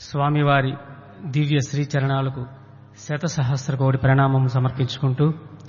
స్వామివారి దివ్య శ్రీచరణాలకు శతసహస్ర కోటి ప్రణామం సమర్పించుకుంటూ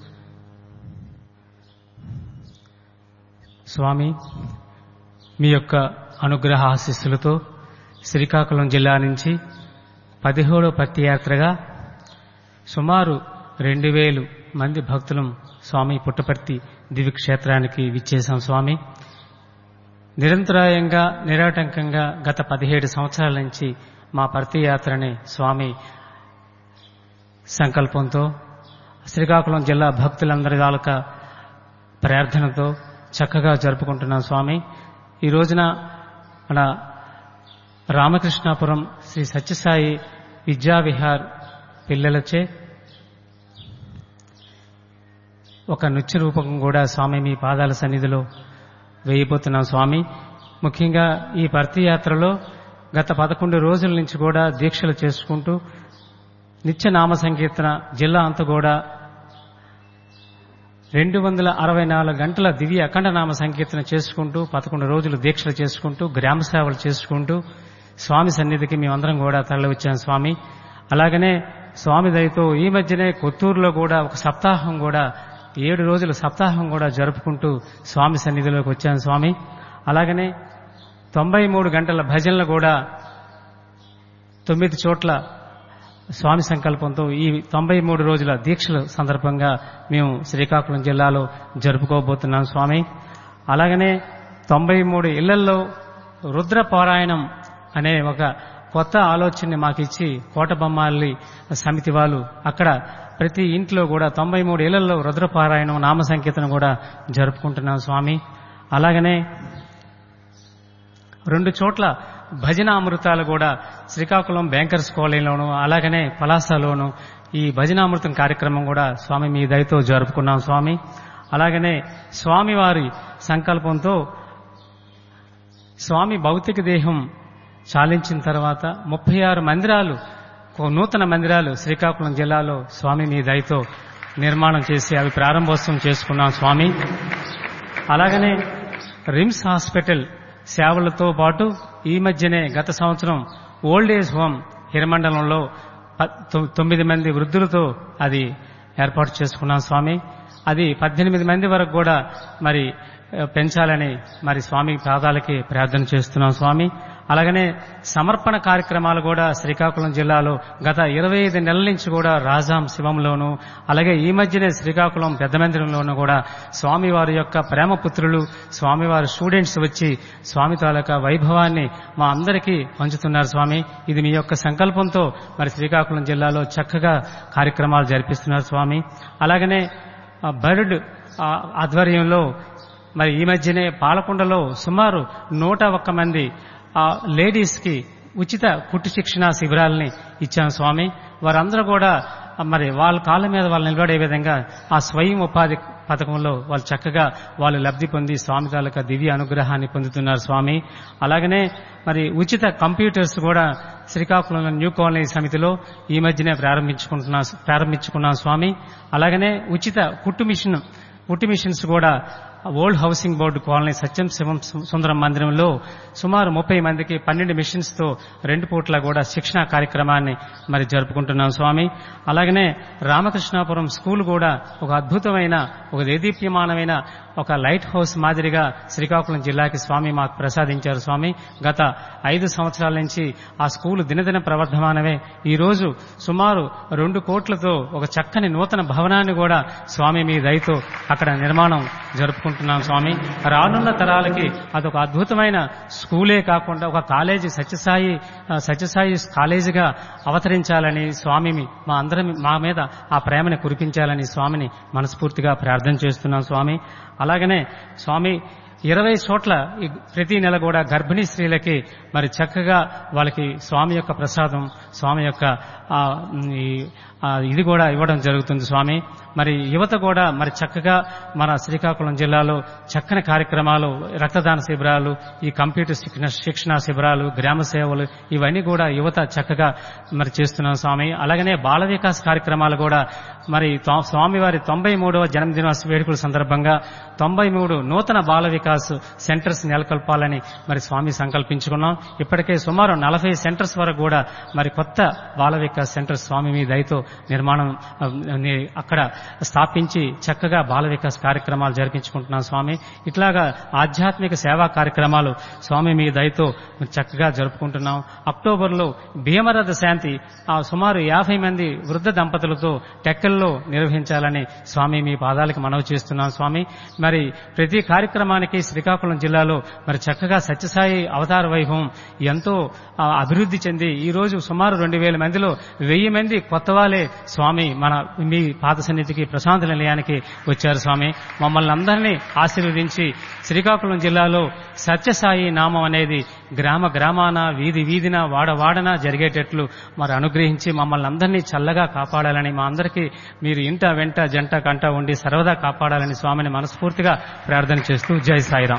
స్వామి మీ యొక్క అనుగ్రహ ఆశీస్సులతో శ్రీకాకుళం జిల్లా నుంచి పదిహేడో పత్తియాత్రగా సుమారు రెండు వేలు మంది భక్తులం స్వామి పుట్టపర్తి దివ్యక్షేత్రానికి విచ్చేశాం స్వామి నిరంతరాయంగా నిరాటంకంగా గత పదిహేడు సంవత్సరాల నుంచి మా పర్తి యాత్రని స్వామి సంకల్పంతో శ్రీకాకుళం జిల్లా భక్తులందరి తాలూక ప్రార్థనతో చక్కగా జరుపుకుంటున్నాం స్వామి ఈ రోజున మన రామకృష్ణాపురం శ్రీ సత్యసాయి విద్యావిహార్ పిల్లలచే ఒక నృత్య రూపకం కూడా స్వామి మీ పాదాల సన్నిధిలో వేయబోతున్నాం స్వామి ముఖ్యంగా ఈ భర్తీ యాత్రలో గత పదకొండు రోజుల నుంచి కూడా దీక్షలు చేసుకుంటూ నిత్య నామ సంకీర్తన జిల్లా అంతా కూడా రెండు వందల అరవై నాలుగు గంటల దివ్య అఖండ నామ సంకీర్తన చేసుకుంటూ పదకొండు రోజులు దీక్షలు చేసుకుంటూ గ్రామ సేవలు చేసుకుంటూ స్వామి సన్నిధికి మేమందరం కూడా తరలి వచ్చాం స్వామి అలాగనే స్వామి దయతో ఈ మధ్యనే కొత్తూరులో కూడా ఒక సప్తాహం కూడా ఏడు రోజుల సప్తాహం కూడా జరుపుకుంటూ స్వామి సన్నిధిలోకి వచ్చాను స్వామి అలాగనే తొంభై మూడు గంటల భజనలు కూడా తొమ్మిది చోట్ల స్వామి సంకల్పంతో ఈ తొంభై మూడు రోజుల దీక్షల సందర్భంగా మేము శ్రీకాకుళం జిల్లాలో జరుపుకోబోతున్నాం స్వామి అలాగనే తొంభై మూడు ఇళ్లల్లో రుద్ర పారాయణం అనే ఒక కొత్త ఆలోచనని మాకిచ్చి కోటబొమ్మాలి సమితి వాళ్ళు అక్కడ ప్రతి ఇంట్లో కూడా తొంభై మూడు ఇళ్లలో రుద్రపారాయణం నామ సంకీర్తన కూడా జరుపుకుంటున్నాం స్వామి అలాగనే రెండు చోట్ల భజన అమృతాలు కూడా శ్రీకాకుళం బ్యాంకర్స్ కాలనీలోను అలాగనే పలాసలోను ఈ భజనామృతం కార్యక్రమం కూడా స్వామి మీ దయతో జరుపుకున్నాం స్వామి అలాగనే స్వామివారి సంకల్పంతో స్వామి భౌతిక దేహం చాలించిన తర్వాత ముప్పై ఆరు మందిరాలు నూతన మందిరాలు శ్రీకాకుళం జిల్లాలో స్వామి మీ దయతో నిర్మాణం చేసి అవి ప్రారంభోత్సవం చేసుకున్నాం స్వామి అలాగనే రిమ్స్ హాస్పిటల్ సేవలతో పాటు ఈ మధ్యనే గత సంవత్సరం ఓల్డ్ ఏజ్ హోమ్ హిరమండలంలో తొమ్మిది మంది వృద్ధులతో అది ఏర్పాటు చేసుకున్నాం స్వామి అది పద్దెనిమిది మంది వరకు కూడా మరి పెంచాలని మరి స్వామి పాదాలకి ప్రార్థన చేస్తున్నాం స్వామి అలాగనే సమర్పణ కార్యక్రమాలు కూడా శ్రీకాకుళం జిల్లాలో గత ఇరవై ఐదు నెలల నుంచి కూడా రాజాం శివంలోను అలాగే ఈ మధ్యనే శ్రీకాకుళం పెద్ద మందిరంలోనూ కూడా స్వామివారి యొక్క ప్రేమపుత్రులు స్వామివారి స్టూడెంట్స్ వచ్చి స్వామి తాలూకా వైభవాన్ని మా అందరికీ పంచుతున్నారు స్వామి ఇది మీ యొక్క సంకల్పంతో మరి శ్రీకాకుళం జిల్లాలో చక్కగా కార్యక్రమాలు జరిపిస్తున్నారు స్వామి అలాగనే బర్డ్ ఆధ్వర్యంలో మరి ఈ మధ్యనే పాలకొండలో సుమారు నూట ఒక్క మంది లేడీస్ కి ఉచిత కుట్టు శిక్షణ శిబిరాలని ఇచ్చాం స్వామి వారందరూ కూడా మరి వాళ్ళ కాళ్ళ మీద వాళ్ళు నిలబడే విధంగా ఆ స్వయం ఉపాధి పథకంలో వాళ్ళు చక్కగా వాళ్ళు లబ్ధి పొంది స్వామి తాలూకా దివ్య అనుగ్రహాన్ని పొందుతున్నారు స్వామి అలాగనే మరి ఉచిత కంప్యూటర్స్ కూడా శ్రీకాకుళంలో న్యూ కాలనీ సమితిలో ఈ మధ్యనే ప్రారంభించుకుంటున్నా ప్రారంభించుకున్నాం స్వామి అలాగనే ఉచిత కుట్టు మిషన్ కుట్టు మిషన్స్ కూడా old housing board colony Satyam Shivam Sundaram మందిరంలో సుమారు ముప్పై మందికి పన్నెండు మిషన్స్ తో రెండు పూట్ల కూడా శిక్షణ కార్యక్రమాన్ని మరి జరుపుకుంటున్నాం స్వామి అలాగనే రామకృష్ణాపురం స్కూల్ కూడా ఒక అద్భుతమైన ఒక దేదీప్యమానమైన ఒక లైట్ హౌస్ మాదిరిగా శ్రీకాకుళం జిల్లాకి స్వామి మాకు ప్రసాదించారు స్వామి గత ఐదు సంవత్సరాల నుంచి ఆ స్కూలు దినదిన ప్రవర్ధమానమే ఈ రోజు సుమారు రెండు కోట్లతో ఒక చక్కని నూతన భవనాన్ని కూడా స్వామి మీ దయతో అక్కడ నిర్మాణం జరుపుకుంటున్నాం స్వామి రానున్న తరాలకి అదొక అద్భుతమైన స్కూలే కాకుండా ఒక కాలేజీ సత్యసాయి సత్యసాయి కాలేజీగా అవతరించాలని స్వామిని మా అందరం మా మీద ఆ ప్రేమని కురిపించాలని స్వామిని మనస్ఫూర్తిగా ప్రార్థన చేస్తున్నాం స్వామి అలాగనే స్వామి ఇరవై చోట్ల ప్రతి నెల కూడా గర్భిణీ స్త్రీలకి మరి చక్కగా వాళ్ళకి స్వామి యొక్క ప్రసాదం స్వామి యొక్క ఆ, ఈ, ఆ, ఇది కూడా ఇవ్వడం జరుగుతుంది స్వామి మరి యువత కూడా మరి చక్కగా మన శ్రీకాకుళం జిల్లాలో చక్కని కార్యక్రమాలు రక్తదాన శిబిరాలు ఈ కంప్యూటర్ శిక్షణ శిక్షణ శిబిరాలు గ్రామ సేవలు ఇవన్నీ కూడా యువత చక్కగా మరి చేస్తున్నాం స్వామి అలాగనే బాల వికాస్ కార్యక్రమాలు కూడా మరి తో- స్వామివారి తొంభై మూడవ జన్మదినోత్సవ వేడుకల సందర్భంగా తొంభై మూడు నూతన బాల వికాస్ సెంటర్స్ నెలకొల్పాలని మరి స్వామి సంకల్పించుకున్నాం ఇప్పటికే సుమారు నలభై సెంటర్స్ వరకు కూడా మరి కొత్త బాల వికాస్ సెంటర్స్ స్వామి మీ దయతో నిర్మాణం ఆ, ని- అక్కడ స్థాపించి చక్కగా బాల వికాస్ కార్యక్రమాలు జరిపించుకుంటున్నాం స్వామి ఇట్లాగా ఆధ్యాత్మిక సేవా కార్యక్రమాలు స్వామి మీ దయతో చక్కగా జరుపుకుంటున్నాం అక్టోబర్లో భీమరథ శాంతి ఆ సుమారు యాభై మంది వృద్ధ దంపతులతో టెక్కల్లో నిర్వహించాలని స్వామి మీ పాదాలకు మనవి చేస్తున్నాం స్వామి మరి ప్రతి కార్యక్రమానికి శ్రీకాకుళం జిల్లాలో మరి చక్కగా సత్యసాయి అవతార వైభవం ఎంతో ఆ, అభివృద్ధి చెంది ఈ రోజు సుమారు రెండు వేల మందిలో వెయ్యి మంది కొత్త వాళ్ళే స్వామి మన మీ పాద సన్నిధికి ప్రశాంత నిలయానికి వచ్చారు స్వామి మమ్మల్ని అందరినీ ఆశీర్వదించి శ్రీకాకుళం జిల్లాలో సత్యసాయి నామం అనేది గ్రామ గ్రామాన వీధి వీధిన వాడ వాడన జరిగేటట్లు మరి అనుగ్రహించి మమ్మల్ని అందరినీ చల్లగా కాపాడాలని మా అందరికీ మీరు ఇంట వెంట జంట కంట ఉండి సర్వదా కాపాడాలని స్వామిని మనస్ఫూర్తిగా ప్రార్థన చేస్తూ జై సాయిరాం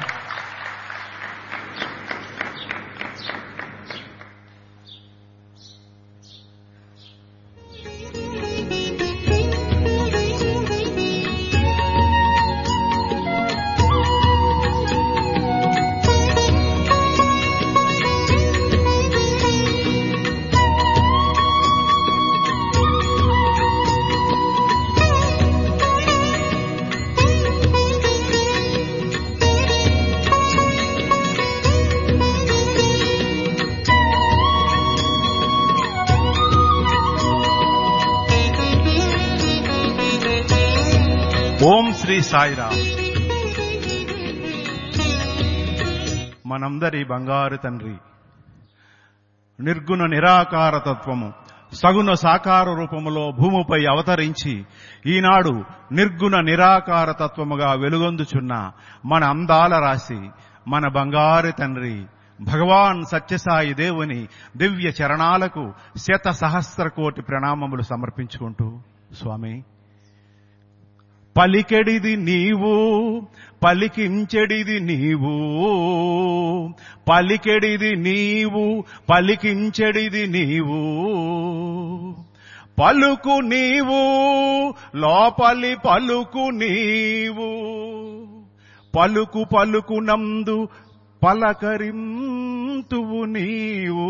ఓం శ్రీ సాయిరామ్ మనందరి బంగారు తండ్రి నిర్గుణ నిరాకార తత్వము సగుణ సాకార రూపములో భూమిపై అవతరించి ఈనాడు నిర్గుణ నిరాకార తత్వముగా వెలుగొందుచున్న మన అందాల రాశి మన బంగారు తండ్రి భగవాన్ సత్యసాయి దేవుని దివ్య చరణాలకు శత సహస్ర కోటి ప్రణామములు సమర్పించుకుంటూ స్వామి పలికెడిది నీవు పలికించెడిది నీవు పలికెడిది నీవు పలికించెడిది నీవు పలుకు నీవు లోపలి పలుకు నీవు పలుకు పలుకు నందు పలకరింతువు నీవు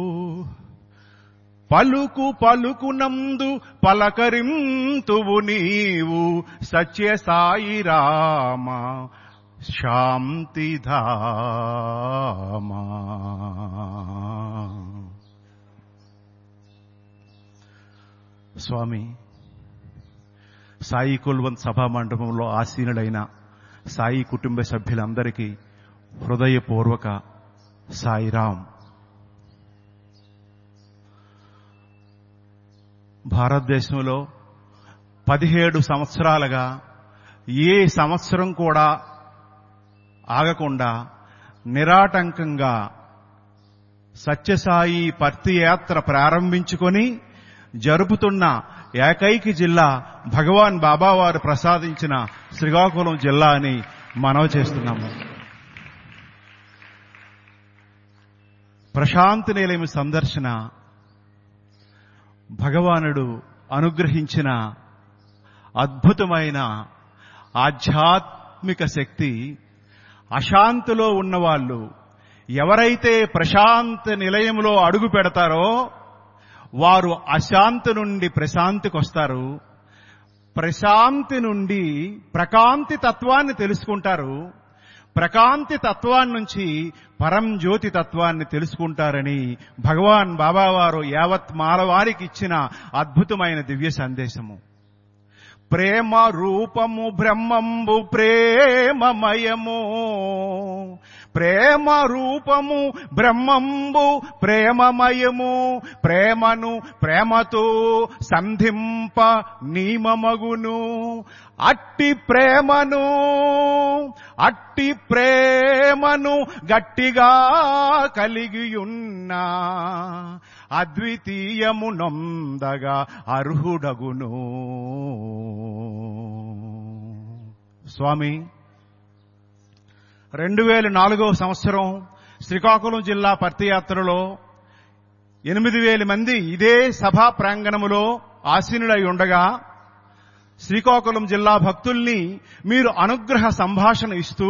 పలుకు పలుకునందు పలకరింతువు నీవు సత్య సాయి రామ శాంతిధామా స్వామి సాయి కుల్వంత్ సభా మండపంలో ఆసీనుడైన సాయి కుటుంబ సభ్యులందరికీ హృదయపూర్వక సాయిరాం భారతదేశంలో పదిహేడు సంవత్సరాలుగా ఏ సంవత్సరం కూడా ఆగకుండా నిరాటంకంగా సత్యసాయి పర్తి యాత్ర ప్రారంభించుకొని జరుపుతున్న ఏకైక జిల్లా భగవాన్ బాబావారు ప్రసాదించిన శ్రీకాకుళం జిల్లా అని మనవి చేస్తున్నాము ప్రశాంతి నిలయం సందర్శన భగవానుడు అనుగ్రహించిన అద్భుతమైన ఆధ్యాత్మిక శక్తి అశాంతిలో ఉన్నవాళ్ళు ఎవరైతే ప్రశాంత నిలయంలో అడుగు పెడతారో వారు అశాంతి నుండి ప్రశాంతికి వస్తారు ప్రశాంతి నుండి ప్రకాంతి తత్వాన్ని తెలుసుకుంటారు ప్రకాంతి తత్వాన్ని నుంచి పరం జ్యోతి తత్వాన్ని తెలుసుకుంటారని భగవాన్ బాబావారు యావత్ మానవారికి ఇచ్చిన అద్భుతమైన దివ్య సందేశము ప్రేమ రూపము బ్రహ్మంబు ప్రేమమయము ప్రేమ రూపము బ్రహ్మంబు ప్రేమమయము ప్రేమను ప్రేమతో సంధింప నీమమగును అట్టి ప్రేమను అట్టి ప్రేమను గట్టిగా కలిగియున్నా అద్వితీయము నొందగా అర్హుడగును స్వామి రెండు వేల నాలుగవ సంవత్సరం శ్రీకాకుళం జిల్లా పర్తియాత్రలో ఎనిమిది వేల మంది ఇదే సభా ప్రాంగణములో ఆసీనులై ఉండగా శ్రీకాకుళం జిల్లా భక్తుల్ని మీరు అనుగ్రహ సంభాషణ ఇస్తూ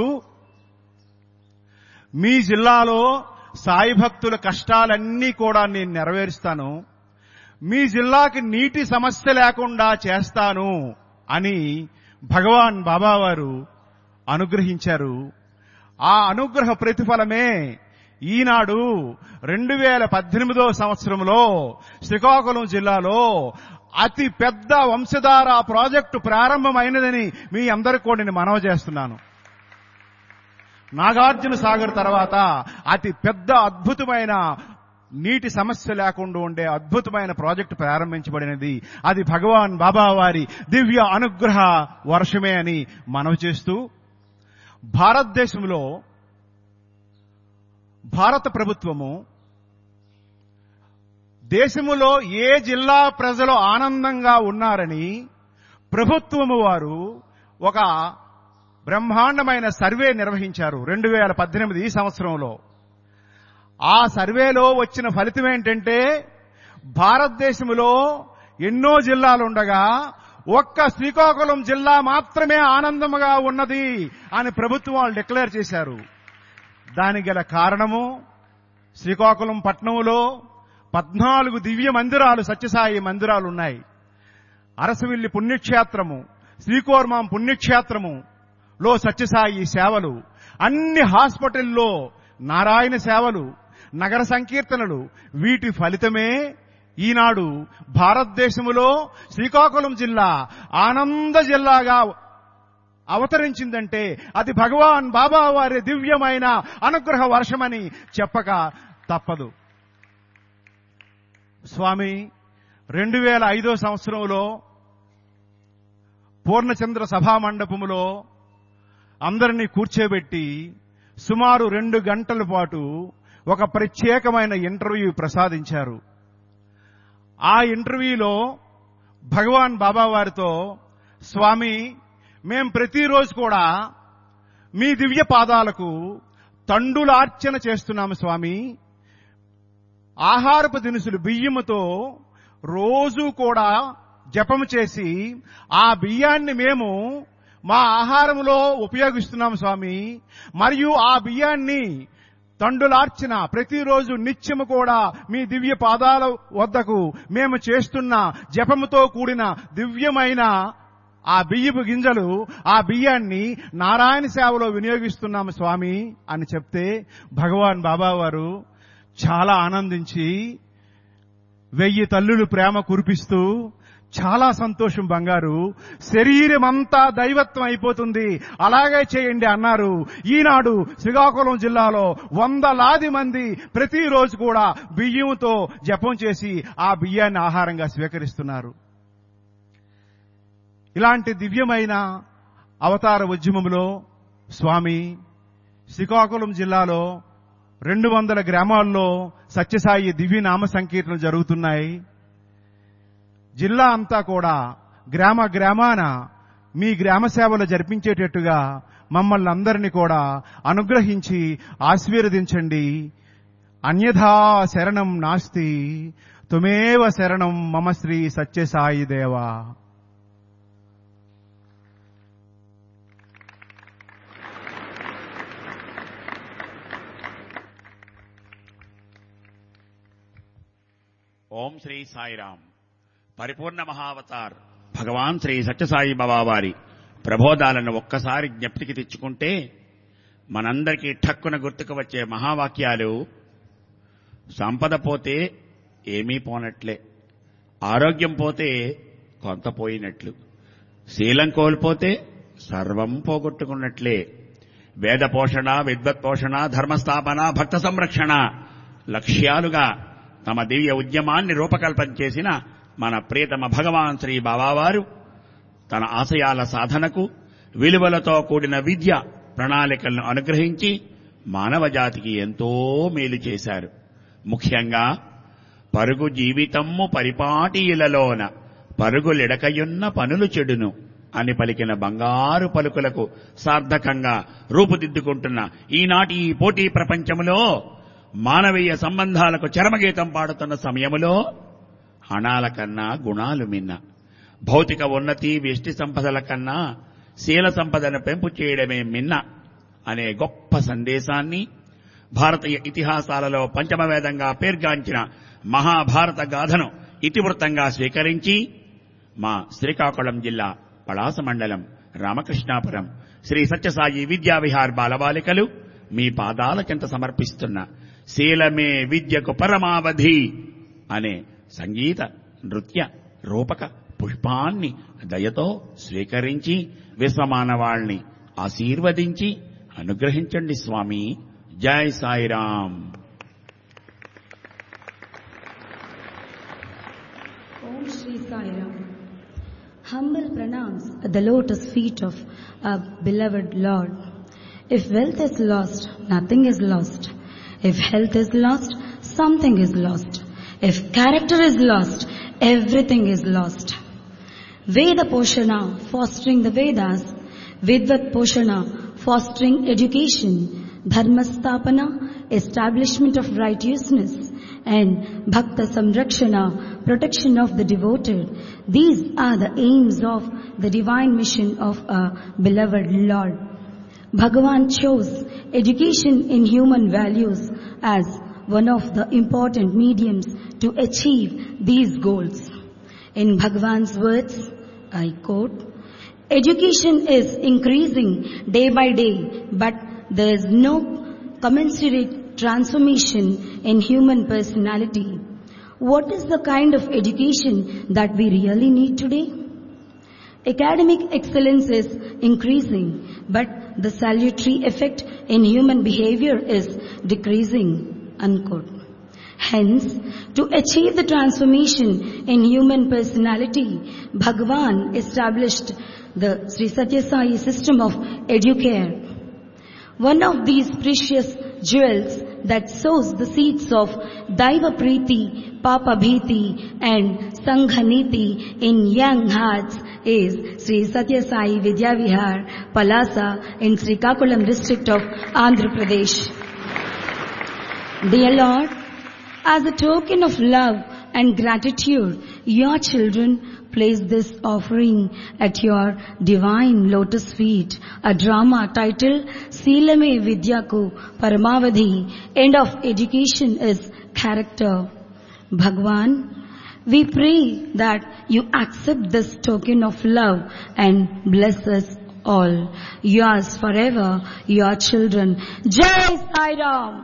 మీ జిల్లాలో సాయి భక్తుల కష్టాలన్నీ కూడా నేను నెరవేరుస్తాను మీ జిల్లాకి నీటి సమస్య లేకుండా చేస్తాను అని భగవాన్ బాబావారు అనుగ్రహించారు ఆ అనుగ్రహ ప్రతిఫలమే ఈనాడు రెండు వేల పద్దెనిమిదో సంవత్సరంలో శ్రీకాకుళం జిల్లాలో అతి పెద్ద వంశధార ప్రాజెక్టు ప్రారంభమైనదని మీ అందరికీ కూడా నేను మనవి చేస్తున్నాను నాగార్జున సాగర్ తర్వాత అతి పెద్ద అద్భుతమైన నీటి సమస్య లేకుండా ఉండే అద్భుతమైన ప్రాజెక్టు ప్రారంభించబడినది అది భగవాన్ బాబా వారి దివ్య అనుగ్రహ వర్షమే అని మనవి చేస్తూ భారతదేశంలో భారత ప్రభుత్వము దేశములో ఏ జిల్లా ప్రజలు ఆనందంగా ఉన్నారని ప్రభుత్వము వారు ఒక బ్రహ్మాండమైన సర్వే నిర్వహించారు రెండు వేల పద్దెనిమిది ఈ సంవత్సరంలో ఆ సర్వేలో వచ్చిన ఫలితం ఏంటంటే భారతదేశంలో ఎన్నో జిల్లాలుండగా ఒక్క శ్రీకాకుళం జిల్లా మాత్రమే ఆనందముగా ఉన్నది అని ప్రభుత్వం వాళ్ళు డిక్లేర్ చేశారు దానికి గల కారణము శ్రీకాకుళం పట్టణంలో పద్నాలుగు దివ్య మందిరాలు సత్యసాయి మందిరాలు ఉన్నాయి అరసవిల్లి పుణ్యక్షేత్రము శ్రీకోర్మాం పుణ్యక్షేత్రము లో సత్యసాయి సేవలు అన్ని హాస్పిటల్లో నారాయణ సేవలు నగర సంకీర్తనలు వీటి ఫలితమే ఈనాడు భారతదేశములో శ్రీకాకుళం జిల్లా ఆనంద జిల్లాగా అవతరించిందంటే అది భగవాన్ బాబా వారి దివ్యమైన అనుగ్రహ వర్షమని చెప్పక తప్పదు స్వామి రెండు వేల ఐదో సంవత్సరంలో పూర్ణచంద్ర సభా మండపములో అందరినీ కూర్చోబెట్టి సుమారు రెండు గంటల పాటు ఒక ప్రత్యేకమైన ఇంటర్వ్యూ ప్రసాదించారు ఆ ఇంటర్వ్యూలో భగవాన్ బాబా వారితో స్వామి మేం ప్రతిరోజు కూడా మీ దివ్య పాదాలకు తండులార్చన చేస్తున్నాము స్వామి ఆహారపు దినుసులు బియ్యముతో రోజు కూడా జపము చేసి ఆ బియ్యాన్ని మేము మా ఆహారంలో ఉపయోగిస్తున్నాం స్వామి మరియు ఆ బియ్యాన్ని తండులార్చిన ప్రతిరోజు నిత్యము కూడా మీ దివ్య పాదాల వద్దకు మేము చేస్తున్న జపముతో కూడిన దివ్యమైన ఆ బియ్యపు గింజలు ఆ బియ్యాన్ని నారాయణ సేవలో వినియోగిస్తున్నాము స్వామి అని చెప్తే భగవాన్ బాబా వారు చాలా ఆనందించి వెయ్యి తల్లులు ప్రేమ కురిపిస్తూ చాలా సంతోషం బంగారు శరీరం అంతా దైవత్వం అయిపోతుంది అలాగే చేయండి అన్నారు ఈనాడు శ్రీకాకుళం జిల్లాలో వందలాది మంది ప్రతిరోజు కూడా బియ్యంతో జపం చేసి ఆ బియ్యాన్ని ఆహారంగా స్వీకరిస్తున్నారు ఇలాంటి దివ్యమైన అవతార ఉద్యమంలో స్వామి శ్రీకాకుళం జిల్లాలో రెండు వందల గ్రామాల్లో సత్యసాయి దివ్య నామ సంకీర్తనలు జరుగుతున్నాయి జిల్లా అంతా కూడా గ్రామ గ్రామాన మీ గ్రామ సేవలు జరిపించేటట్టుగా మమ్మల్ని అందరినీ కూడా అనుగ్రహించి ఆశీర్వదించండి అన్యథా శరణం నాస్తి తుమేవ శరణం మమ శ్రీ సత్యసాయి దేవా ఓం శ్రీ సాయిరామ్ పరిపూర్ణ మహావతార్ భగవాన్ శ్రీ సత్యసాయి బాబా వారి ప్రబోధాలను ఒక్కసారి జ్ఞప్తికి తెచ్చుకుంటే మనందరికీ ఠక్కున గుర్తుకు వచ్చే మహావాక్యాలు సంపద పోతే ఏమీ పోనట్లే ఆరోగ్యం పోతే కొంత పోయినట్లు శీలం కోల్పోతే సర్వం పోగొట్టుకున్నట్లే వేద పోషణ విద్వత్ పోషణ ధర్మస్థాపన భక్త సంరక్షణ లక్ష్యాలుగా తమ దివ్య ఉద్యమాన్ని రూపకల్పన చేసిన మన ప్రియతమ భగవాన్ శ్రీ బాబావారు తన ఆశయాల సాధనకు విలువలతో కూడిన విద్య ప్రణాళికలను అనుగ్రహించి మానవ జాతికి ఎంతో మేలు చేశారు ముఖ్యంగా పరుగు జీవితమ్ము పరిపాటి ఇలలోన పరుగులెడకయున్న పనులు చెడును అని పలికిన బంగారు పలుకులకు సార్థకంగా రూపుదిద్దుకుంటున్న ఈనాటి ఈ పోటీ ప్రపంచములో మానవీయ సంబంధాలకు చరమగీతం పాడుతున్న సమయములో హణాల కన్నా గుణాలు మిన్న భౌతిక ఉన్నతి వ్యష్టి సంపదల కన్నా శీల సంపదను పెంపు చేయడమే మిన్న అనే గొప్ప సందేశాన్ని భారతీయ ఇతిహాసాలలో పంచమవేదంగా పేర్గాంచిన మహాభారత గాథను ఇతివృత్తంగా స్వీకరించి మా శ్రీకాకుళం జిల్లా పలాస మండలం రామకృష్ణాపురం శ్రీ సత్యసాయి విద్యావిహార్ బాలబాలికలు మీ పాదాల చెంత సమర్పిస్తున్న శీలమే విద్యకు పరమావధి అనే సంగీత నృత్య రూపక పుష్పాన్ని దయతో స్వీకరించి విశ్వమానవాళ్ని ఆశీర్వదించి అనుగ్రహించండి స్వామి జై Sairam Om Shri Sai Ram. Humble pranams at the lotus feet of our beloved Lord. If wealth is lost, nothing is lost. If health is lost, something is lost. If character is lost, everything is lost. Veda Poshana, fostering the Vedas. Vidvat Poshana, fostering education. Dharma Stapana, establishment of righteousness. And Bhakta Samrakshana, protection of the devoted. These are the aims of the divine mission of our beloved Lord. Bhagavan chose education in human values as one of the important mediums to achieve these goals. In Bhagavan's words, I quote, Education is increasing day by day, but there is no commensurate transformation in human personality. What is the kind of education that we really need today? Academic excellence is increasing, but the salutary effect in human behavior is decreasing. Unquote. Hence, to achieve the transformation in human personality, Bhagavan established the Sri Satya Sai system of educare. One of these precious jewels that sows the seeds of Daiva Preeti, Papa Bhiti and Sangha Niti in young hearts is Sri Satya Sai Vidyavihar, Palasa in Srikakulam district of Andhra Pradesh. Dear Lord, as a token of love and gratitude, your children place this offering at your divine lotus feet. A drama titled Silame Vidyaku Paramavadhi, end of education is character. Bhagwan, we pray that you accept this token of love and bless us all. Yours forever, your children. Jai Sai Ram.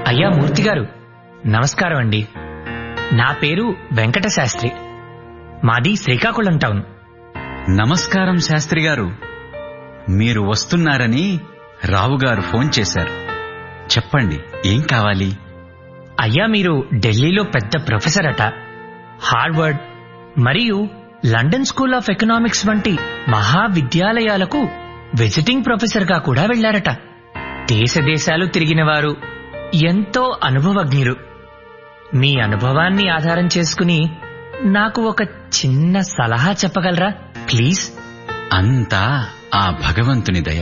అయ్యా మూర్తి గారు నమస్కారం అండి నా పేరు వెంకట శాస్త్రి మాది Srikakulam town నమస్కారం శాస్త్రి గారు మీరు వస్తున్నారని రావు గారు ఫోన్ చేశారు చెప్పండి ఏం కావాలి అయ్యా మీరు ఢిల్లీలో పెద్ద ప్రొఫెసర్ అట హార్వర్డ్ మరియు లండన్ స్కూల్ ఆఫ్ ఎకనామిక్స్ వంటి మహావిద్యాలయాలకు విజిటింగ్ ప్రొఫెసర్గా కూడా వెళ్లారట దేశ దేశాలు తిరిగిన వారు ఎంతో అనుభవజ్ఞులు మీ అనుభవాన్ని ఆధారం చేసుకుని నాకు ఒక చిన్న సలహా చెప్పగలరా ప్లీజ్ అంతా ఆ భగవంతుని దయ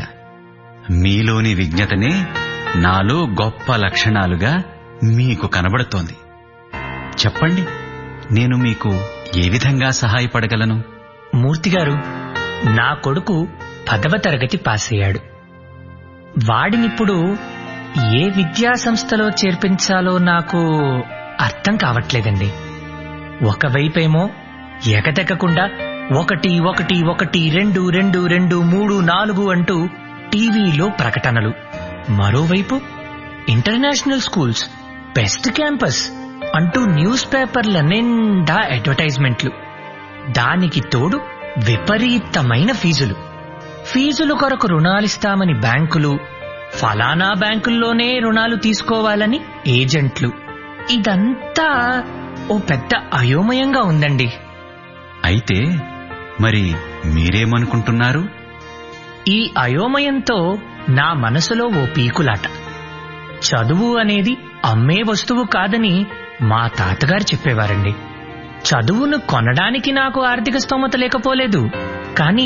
మీలోని విజ్ఞతనే నాలో గొప్ప లక్షణాలుగా మీకు కనబడుతోంది చెప్పండి నేను మీకు ఏ విధంగా సహాయపడగలను మూర్తి గారు నా కొడుకు పదవ తరగతి పాస్ అయ్యాడు వాడినిప్పుడు ఏ విద్యా సంస్థలో చేర్పించాలో నాకు అర్థం కావట్లేదండి ఒకవైపేమో ఎగతెగకుండా ఒకటి ఒకటి ఒకటి రెండు రెండు రెండు మూడు నాలుగు అంటూ టీవీలో ప్రకటనలు మరోవైపు ఇంటర్నేషనల్ స్కూల్స్ బెస్ట్ క్యాంపస్ అంటూ న్యూస్ పేపర్ల నిండా అడ్వర్టైజ్మెంట్లు దానికి తోడు విపరీతమైన ఫీజులు ఫీజుల కొరకు రుణాలిస్తామని బ్యాంకులు ఫలానా బ్యాంకుల్లోనే రుణాలు తీసుకోవాలని ఏజెంట్లు ఇదంతా ఓ పెద్ద అయోమయంగా ఉందండి అయితే మరి మీరేమనుకుంటున్నారు ఈ అయోమయంతో నా మనసులో ఓ పీకులాట చదువు అనేది అమ్మే వస్తువు కాదని మా తాతగారు చెప్పేవారండి చదువును కొనడానికి నాకు ఆర్థిక స్తోమత లేకపోలేదు కానీ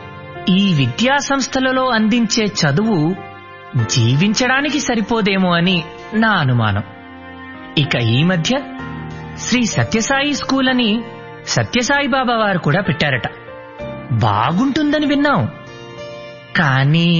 ఈ విద్యా సంస్థలలో అందించే చదువు జీవించడానికి సరిపోదేమో అని నా అనుమానం ఇక ఈ మధ్య శ్రీ సత్యసాయి స్కూల్ అని సత్యసాయి బాబా వారు కూడా పెట్టారట బాగుంటుందని విన్నాం కానీ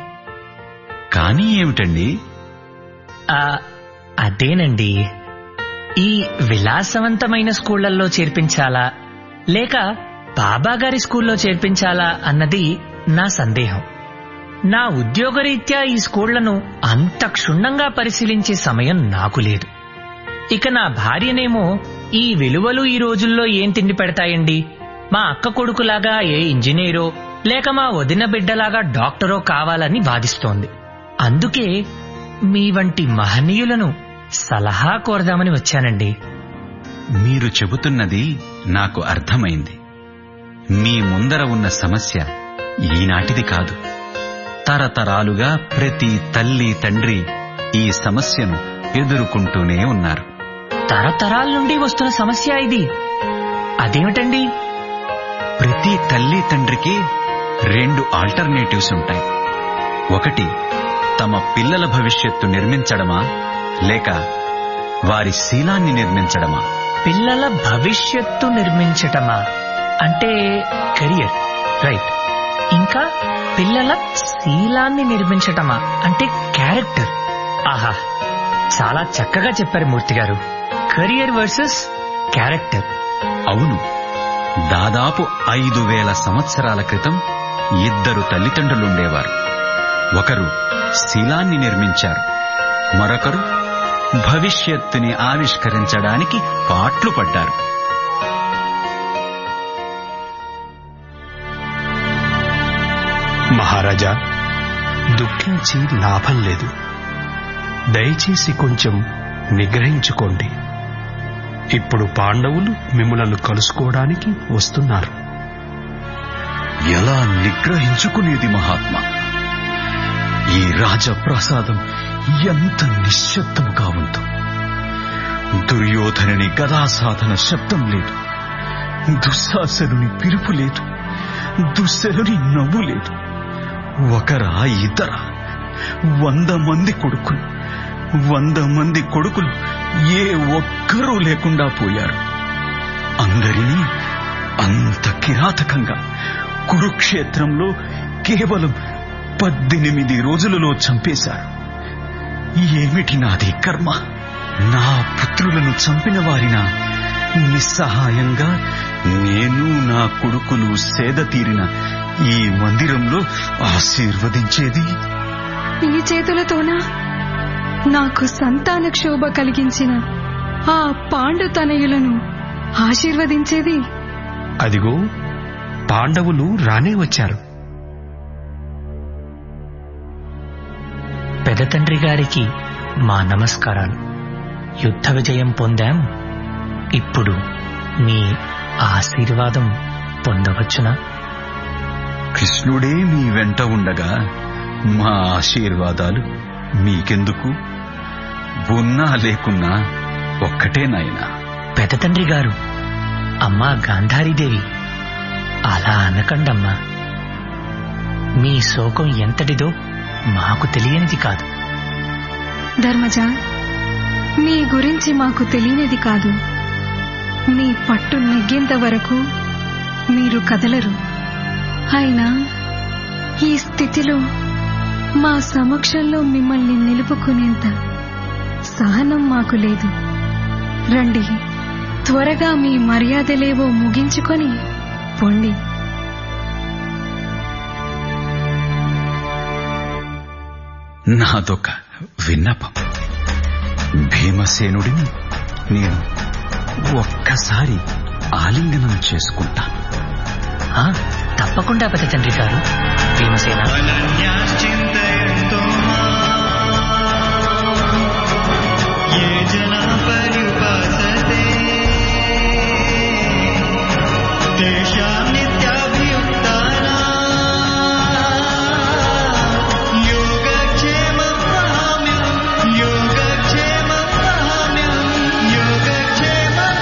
కానీ ఏమిటండి ఆ, అదేనండి ఈ విలాసవంతమైన స్కూళ్లలో చేర్పించాలా లేక బాబా గారి స్కూల్లో చేర్పించాలా అన్నది నా సందేహం నా ఉద్యోగరీత్యా ఈ స్కూళ్లను అంత క్షుణ్ణంగా పరిశీలించే సమయం నాకు లేదు ఇక నా భార్యనేమో ఈ విలువలు ఈ రోజుల్లో ఏం తిండి పెడతాయండి మా అక్క కొడుకులాగా ఏ ఇంజనీరో లేక మా వదిన బిడ్డలాగా డాక్టరో కావాలని వాదిస్తోంది అందుకే మీ వంటి మహనీయులను సలహా కోరదామని వచ్చానండి మీరు చెబుతున్నది నాకు అర్థమైంది మీ ముందర ఉన్న సమస్య ఈనాటిది కాదు తరతరాలుగా ప్రతి తల్లి తండ్రి ఈ సమస్యను ఎదుర్కొంటూనే ఉన్నారు తరతరాల నుండి వస్తున్న సమస్య ఇది అదేమిటండి ప్రతి తల్లి తండ్రికి రెండు ఆల్టర్నేటివ్స్ ఉంటాయి ఒకటి తమ పిల్లల భవిష్యత్తు నిర్మించడమా లేక వారి శీలాన్ని నిర్మించడమా పిల్లల భవిష్యత్తు నిర్మించటమా అంటే కెరియర్ రైట్ ఇంకా పిల్లల శీలాన్ని నిర్మించటమా అంటే క్యారెక్టర్ ఆహా చాలా చక్కగా చెప్పారు మూర్తి గారు కెరియర్ వర్సెస్ క్యారెక్టర్ అవును దాదాపు ఐదు వేల సంవత్సరాల క్రితం ఇద్దరు తల్లిదండ్రులుండేవారు ఒకరు శీలాన్ని నిర్మించారు మరొకరు భవిష్యత్తుని ఆవిష్కరించడానికి పాట్లు పడ్డారు మహారాజా దుఃఖించి లాభం లేదు దయచేసి కొంచెం నిగ్రహించుకోండి ఇప్పుడు పాండవులు మిమ్మలను కలుసుకోవడానికి వస్తున్నారు ఎలా నిగ్రహించుకునేది మహాత్మా ఈ రాజప్రసాదం ఎంత నిశ్శబ్దముగా ఉందో దుర్యోధనుని గదా సాధన శబ్దం లేదు దుశ్శాసనుని పిలుపు లేదు దుశ్శనుని నవ్వు లేదు ఒకరా ఇద్దరా వంద మంది కొడుకులు వంద మంది కొడుకులు ఏ ఒక్కరూ లేకుండా పోయారు అందరినీ అంత కిరాతకంగా కురుక్షేత్రంలో కేవలం పద్దెనిమిది రోజులలో చంపేశారు ఏమిటి నాది కర్మ నా పుత్రులను చంపిన వారిన నిస్సహాయంగా నేను నా కొడుకులు సేద తీరిన ఈ మందిరంలో ఆశీర్వదించేది ఈ చేతులతోనా నాకు సంతాన క్షోభ కలిగించిన ఆ పాండు తనయులను ఆశీర్వదించేది అదిగో పాండవులు రానే వచ్చారు పెదతండ్రి గారికి మా నమస్కారాలు యుద్ధ విజయం పొందాం ఇప్పుడు మీ ఆశీర్వాదం పొందవచ్చునా కృష్ణుడే మీ వెంట ఉండగా మా ఆశీర్వాదాలు మీకెందుకు ఉన్నా లేకున్నా ఒక్కటే నాయనా పెదతండ్రి గారు అమ్మా గాంధారీదేవి అలా అనకండమ్మా మీ శోకం ఎంతటిదో మాకు తెలియనిది కాదు ధర్మజ మీ గురించి మాకు తెలియనిది కాదు మీ పట్టు నెగ్గేంత వరకు మీరు కదలరు అయినా ఈ స్థితిలో మా సమక్షంలో మిమ్మల్ని నిలుపుకునేంత సహనం మాకు లేదు రండి త్వరగా మీ మర్యాదలేవో ముగించుకొని పొండి నాదొక విన్నపం భీమసేనుడిని నేను ఒక్కసారి ఆలింగనం చేసుకుంటాను ఆ, తప్పకుండా పెదతండ్రి గారు భీమసేన ये जना पर्युपासते तेषां नित्याभियुक्तानां योगक्षेमं वहाम्यहं योगक्षेमं वहाम्यहं योगक्षेमं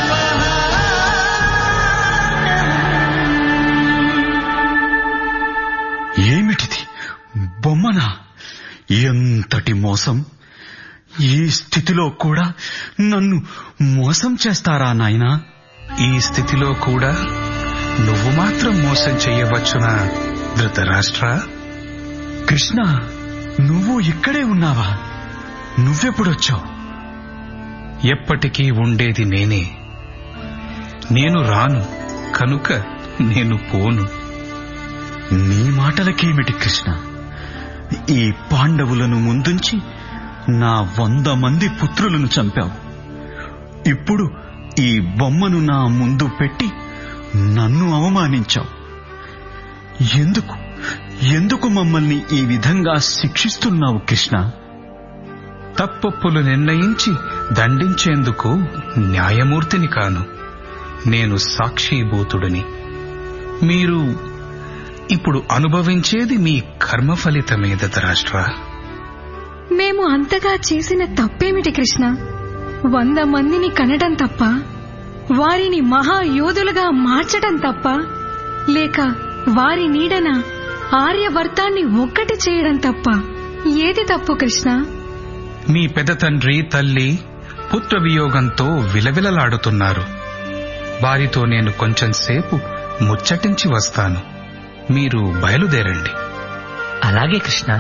ఏమిటిది బొమ్మనా ఎంతటి మోసం ఈ స్థితిలో కూడా నన్ను మోసం చేస్తారా నాయనా ఈ స్థితిలో కూడా నువ్వు మాత్రం మోసం చెయ్యవచ్చునా ధృతరాష్ట్ర కృష్ణ నువ్వు ఇక్కడే ఉన్నావా నువ్వెప్పుడొచ్చావు ఎప్పటికీ ఉండేది నేనే నేను రాను కనుక నేను పోను నీ మాటలకేమిటి కృష్ణ ఈ పాండవులను ముందుంచి నా వంద మంది పుత్రులను చంపావు ఇప్పుడు ఈ బొమ్మను నా ముందు పెట్టి నన్ను అవమానించావు ఎందుకు ఎందుకు మమ్మల్ని ఈ విధంగా శిక్షిస్తున్నావు కృష్ణ తప్పొప్పులు నిర్ణయించి దండించేందుకు న్యాయమూర్తిని కాను నేను సాక్షిభూతుడిని మీరు ఇప్పుడు అనుభవించేది మీ కర్మ ఫలితమే ధృతరాష్ట్ర మేము అంతగా చేసిన తప్పేమిటి కృష్ణ వంద మందిని కనడం తప్ప వారిని మహాయోధులుగా మార్చడం తప్ప లేక వారి నీడన ఆర్యవర్తాన్ని ఒక్కటి చేయడం తప్ప ఏది తప్పు కృష్ణ మీ పెద్ద తండ్రి తల్లి పుత్ర వియోగంతో విలవిలలాడుతున్నారు వారితో నేను కొంచెం సేపు ముచ్చటించి వస్తాను మీరు బయలుదేరండి అలాగే కృష్ణ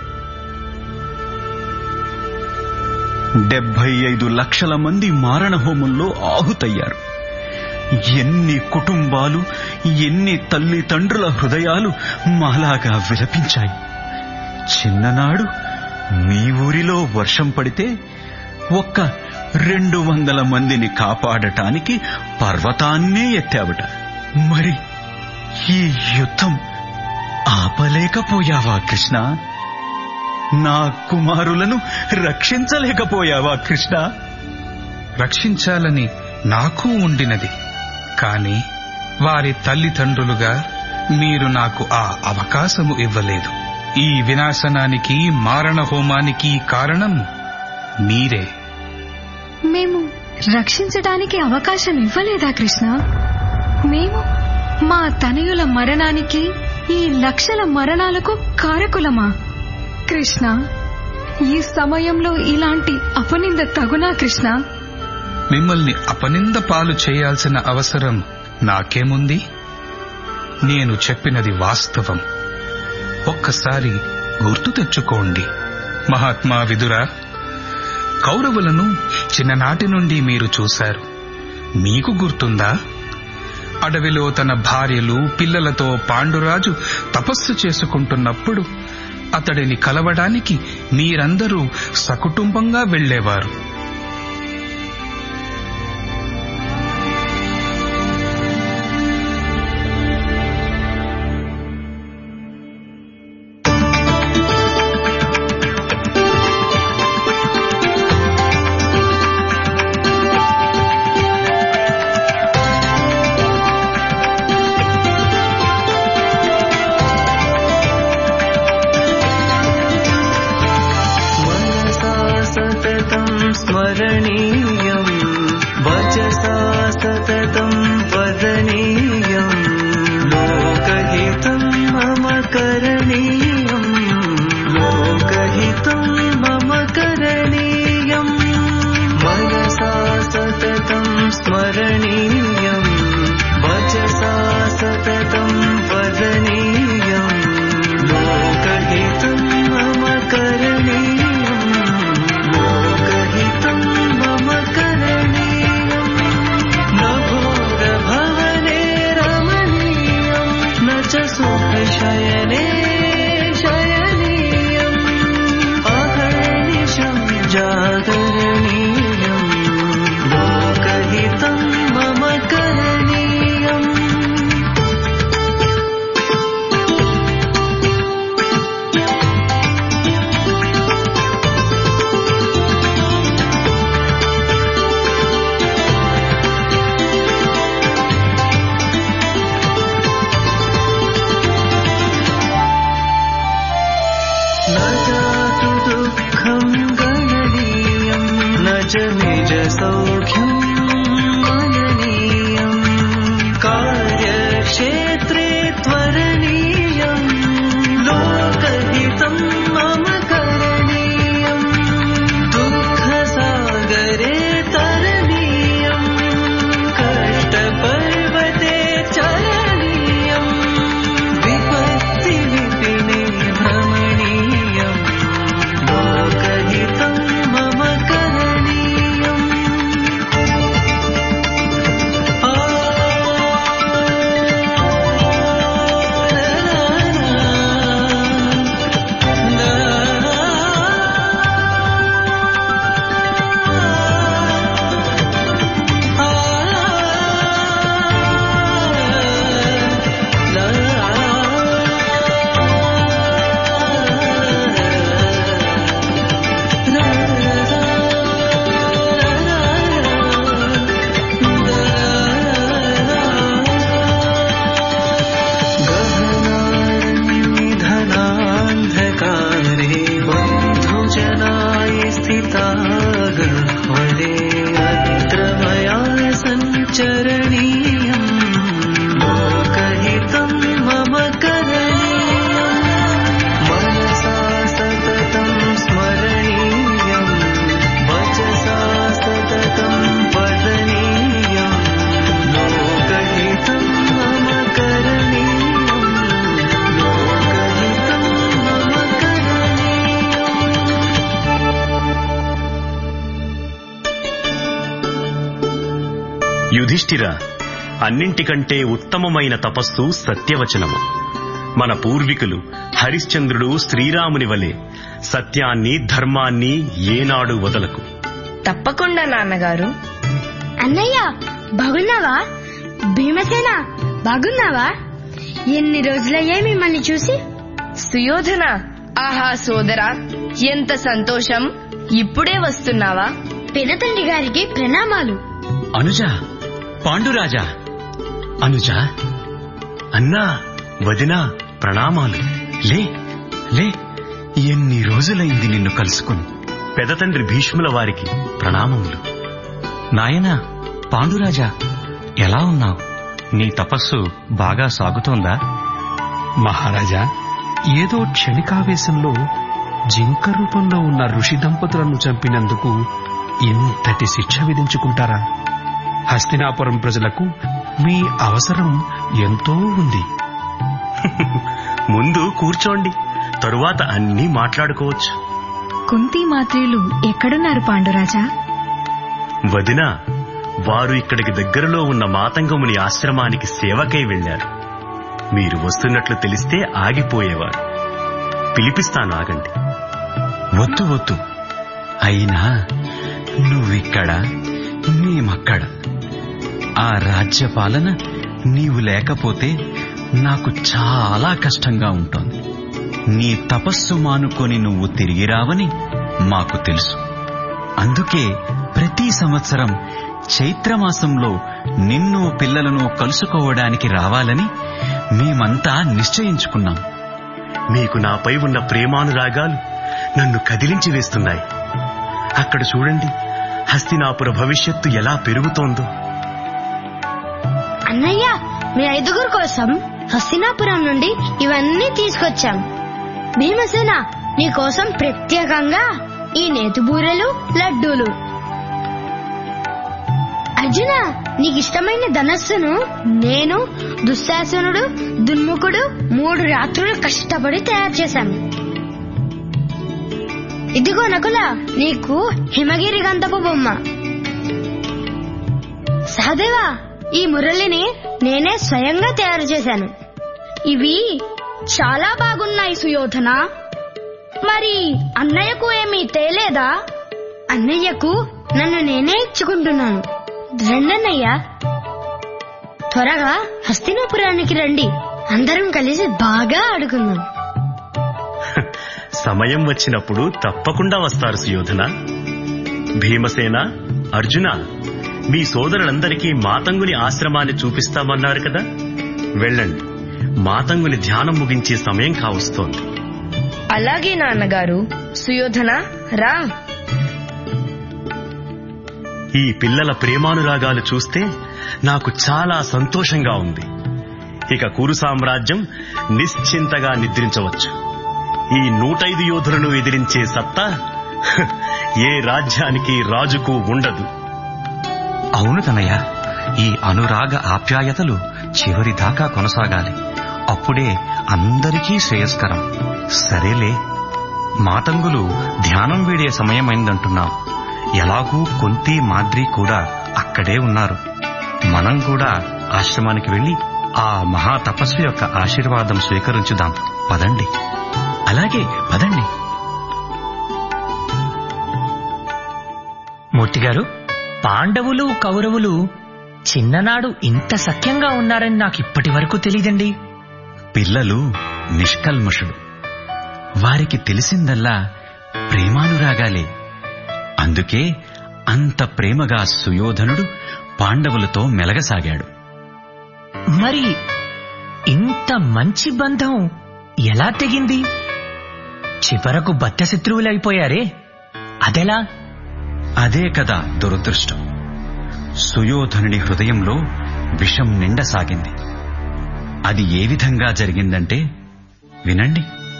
డెబ్బై ఐదు లక్షల మంది మారణ హోమంలో ఆహుతయ్యారు ఎన్ని కుటుంబాలు ఎన్ని తల్లిదండ్రుల హృదయాలు మాలాగా విలపించాయి చిన్ననాడు మీ ఊరిలో వర్షం పడితే ఒక్క రెండు వందల మందిని కాపాడటానికి పర్వతాన్నే ఎత్తావట మరి ఈ యుద్ధం ఆపలేకపోయావా కృష్ణ నా కుమారులను రక్షించలేకపోయావా కృష్ణ రక్షించాలని నాకు ఉండినది కాని వారి తల్లిదండ్రులుగా మీరు నాకు ఆ అవకాశము ఇవ్వలేదు ఈ వినాశనానికి మారణ హోమానికి కారణం మీరే మేము రక్షించడానికి అవకాశం ఇవ్వలేదా కృష్ణ మేము మా తనయుల మరణానికి ఈ లక్షల మరణాలకు కారకులమా కృష్ణ ఈ సమయంలో ఇలాంటి అపనింద తగునా కృష్ణ మిమ్మల్ని అపనింద పాలు చేయాల్సిన అవసరం నాకేముంది నేను చెప్పినది వాస్తవం ఒక్కసారి గుర్తు తెచ్చుకోండి మహాత్మా విదురా కౌరవులను చిన్ననాటి నుండి మీరు చూశారు మీకు గుర్తుందా అడవిలో తన భార్యలు పిల్లలతో పాండురాజు తపస్సు చేసుకుంటున్నప్పుడు అతడిని కలవడానికి మీరందరూ సకుటుంబంగా వెళ్ళేవారు मनसा सततं स्मरणीयम् वचसा सततं वदनीयम् लोकहितं मम करणीयम् लोकहितं मम करणीयम् मनसा सततं स्मरणीयम् वचसा सततं वदनीयम् लोकहितं मम करणीयम् लोकहितं मम करणीयम् न भोगभवने रमणीयम् न च सुखशयने शयनीयम् अहर्निशं जागरणीयम् लोकहितं मम करणीयम् न जातु दुःखं गणनीयम् न च निजसौख्यम् मननीयम् कार्यक्षेत्रे त्वरणीयम् लोकहितं मम करणीयम् दुःखसागरे तरणीयम् कष्टपर्वते चरणीयम् विपत्तिविपिने भ्रमणीयम् लोकहितं मम करणीयम् आ गहनान्धकारे बन्धुजनाय स्थिता गह्वरे अत्र मया सञ्चरणीयम् लोकहितं मम करणीयम् मनसा सततं स्मरणीयम् वचसा सततं वदनीयम् लोकहितं मम करणीयम् लोकहितं मम करणीयम् యుధిష్ఠిర అన్నింటికంటే ఉత్తమమైన తపస్సు సత్యవచనము మన పూర్వీకులు హరిశ్చంద్రుడు శ్రీరాముని వలె సత్యాన్ని ధర్మాన్ని ఏనాడు వదలకు తప్పకుండా నాన్నగారు అన్నయ్య బాగున్నావా భీమసేన బాగున్నావా ఎన్ని రోజులయ్యాయి మిమ్మల్ని చూసి సుయోధన ఆహా సోదరా ఎంత సంతోషం ఇప్పుడే వస్తున్నావా పెదతండ్రి గారికి ప్రణామాలు అనుజ పాండురాజా అనుజ అన్నా వదినా ప్రణామాలు లే లే ఎన్ని రోజులైంది నిన్ను కలుసుకుని పెదతండ్రి భీష్ముల వారికి ప్రణామములు నాయనా పాండురాజా ఎలా ఉన్నావు నీ తపస్సు బాగా సాగుతోందా మహారాజా ఏదో క్షణికావేశంలో జింక రూపంలో ఉన్న ఋషి దంపతులను చంపినందుకు ఇంతటి శిక్ష విధించుకుంటారా హస్తినాపురం ప్రజలకు మీ అవసరం ఎంతో ఉంది ముందు కూర్చోండి తరువాత అన్నీ మాట్లాడుకోవచ్చు కుంతి మాత్రేలు ఎక్కడున్నారు పాండురాజా వదిన వారు ఇక్కడికి దగ్గరలో ఉన్న మాతంగముని ఆశ్రమానికి సేవకై వెళ్లారు మీరు వస్తున్నట్లు తెలిస్తే ఆగిపోయేవారు పిలిపిస్తాను ఆగండి వద్దు వద్దు అయినా నువ్విక్కడ మేమక్కడ ఆ రాజ్యపాలన నీవు లేకపోతే నాకు చాలా కష్టంగా ఉంటుంది నీ తపస్సు మానుకొని నువ్వు తిరిగి రావని మాకు తెలుసు అందుకే ప్రతి సంవత్సరం చైత్రమాసంలో నిన్ను పిల్లలను కలుసుకోవడానికి రావాలని మేమంతా నిశ్చయించుకున్నాం మీకు నాపై ఉన్న ప్రేమానురాగాలు నన్ను కదిలించి వేస్తున్నాయి అక్కడ చూడండి హస్తినాపుర భవిష్యత్తు ఎలా పెరుగుతోందో అన్నయ్య మీ ఐదుగురు కోసం హస్తినాపురం నుండి ఇవన్నీ తీసుకొచ్చాం భీమసేన నీ కోసం ప్రత్యేకంగా ఈ నేతి బూరెలు లడ్డూలు అర్జున నీకు ఇష్టమైన ధనస్సును నేను దుశ్శాసనుడు దున్ముఖుడు మూడు రాత్రులు కష్టపడి తయారు చేశాం ఇదిగో నకుల నీకు హిమగిరి గంధపు బొమ్మ సహదేవా ఈ మురళిని నేనే స్వయంగా తయారు చేశాను ఇవి చాలా బాగున్నాయి సుయోధన మరి అన్నయ్యకు ఏమీ తేలేదా అన్నయ్యకు నన్ను నేనే ఇచ్చుకుంటున్నాను రండన్నయ్య త్వరగా హస్తినాపురానికి రండి అందరం కలిసి బాగా ఆడుకుందాం సమయం వచ్చినప్పుడు తప్పకుండా వస్తారు సుయోధన భీమసేన అర్జున మీ సోదరులందరికీ మాతంగుని ఆశ్రమాన్ని చూపిస్తామన్నారు కదా వెళ్ళండి మాతంగుని ధ్యానం ముగించే సమయం కావస్తోంది అలాగే నాన్నగారు సుయోధన రా ఈ పిల్లల ప్రేమానురాగాలు చూస్తే నాకు చాలా సంతోషంగా ఉంది ఇక కురు సామ్రాజ్యం నిశ్చింతగా నిద్రించవచ్చు ఈ నూటైదు యోధులను ఎదిరించే సత్తా హ్, ఏ రాజ్యానికి రాజుకు ఉండదు అవును తనయ్య ఈ అనురాగ ఆప్యాయతలు చివరి దాకా కొనసాగాలి అప్పుడే అందరికీ శ్రేయస్కరం సరేలే మాతంగులు ధ్యానం వీడే సమయమైందంటున్నాం ఎలాగూ కొంతి మాద్రి కూడా అక్కడే ఉన్నారు మనం కూడా ఆశ్రమానికి వెళ్లి ఆ మహా తపస్వి యొక్క ఆశీర్వాదం స్వీకరించుదాం పదండి అలాగే పదండి మూర్తిగారు పాండవులు కౌరవులు చిన్ననాడు ఇంత సఖ్యంగా ఉన్నారని నాకు ఇప్పటి వరకు తెలియదండి పిల్లలు నిష్కల్మషుడు వారికి తెలిసిందల్లా ప్రేమానురాగాలే అందుకే అంత ప్రేమగా సుయోధనుడు పాండవులతో మెలగసాగాడు మరి ఇంత మంచి బంధం ఎలా తెగింది చివరకు బద్ధశత్రువులైపోయారే అదెలా అదే కదా దురదృష్టం సుయోధనుడి హృదయంలో విషం నిండసాగింది అది ఏ విధంగా జరిగిందంటే వినండి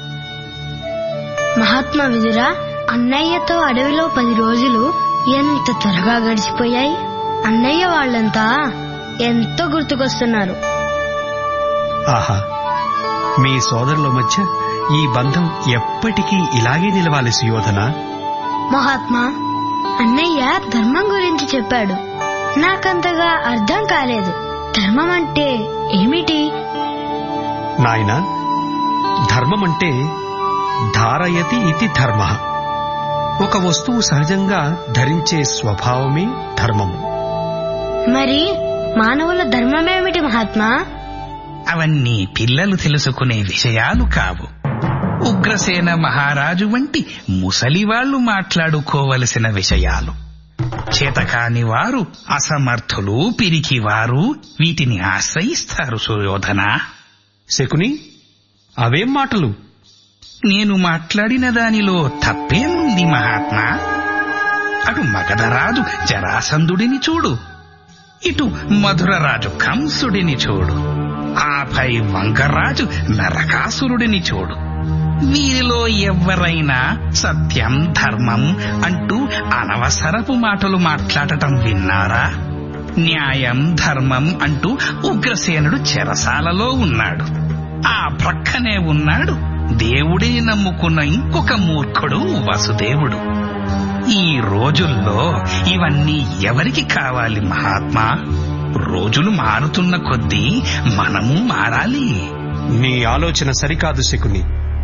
మహాత్మా విదురా అన్నయ్యతో అడవిలో పది రోజులు ఎంత త్వరగా గడిచిపోయాయి అన్నయ్య వాళ్ళంతా ఎంతో గుర్తుకొస్తున్నారు ఆహా మీ సోదరుల మధ్య ఈ బంధం ఎప్పటికీ ఇలాగే నిలవాలి సుయోధన మహాత్మా అన్నయ్య ధర్మం గురించి చెప్పాడు నాకంతగా అర్థం కాలేదు ధర్మం అంటే ఏమిటి నాయన ధర్మమంటే ధారయతి ఇది ధర్మ ఒక వస్తువు సహజంగా ధరించే స్వభావమే ధర్మము మరి మానవుల ధర్మమేమిటి మహాత్మా అవన్నీ పిల్లలు తెలుసుకునే విషయాలు కావు ఉగ్రసేన మహారాజు వంటి ముసలివాళ్లు మాట్లాడుకోవలసిన విషయాలు చేతకాని వారు అసమర్థులు పిరికివారు వీటిని ఆశ్రయిస్తారు సుయోధన శకుని అవేం మాటలు నేను మాట్లాడిన దానిలో తప్పేముంది మహాత్మా అటు మగధరాజు జరాసంధుడిని చూడు ఇటు మధురరాజు కంసుడిని చూడు ఆపై వంగరాజు నరకాసురుడిని చూడు వీరిలో ఎవరైనా సత్యం ధర్మం అంటూ అనవసరపు మాటలు మాట్లాడటం విన్నారా న్యాయం ధర్మం అంటూ ఉగ్రసేనుడు చెరసాలలో ఉన్నాడు ఆ ప్రక్కనే ఉన్నాడు దేవుడే నమ్ముకున్న ఇంకొక మూర్ఖుడు వసుదేవుడు ఈ రోజుల్లో ఇవన్నీ ఎవరికి కావాలి మహాత్మా రోజులు మారుతున్న కొద్దీ మనము మారాలి నీ ఆలోచన సరికాదు శకుని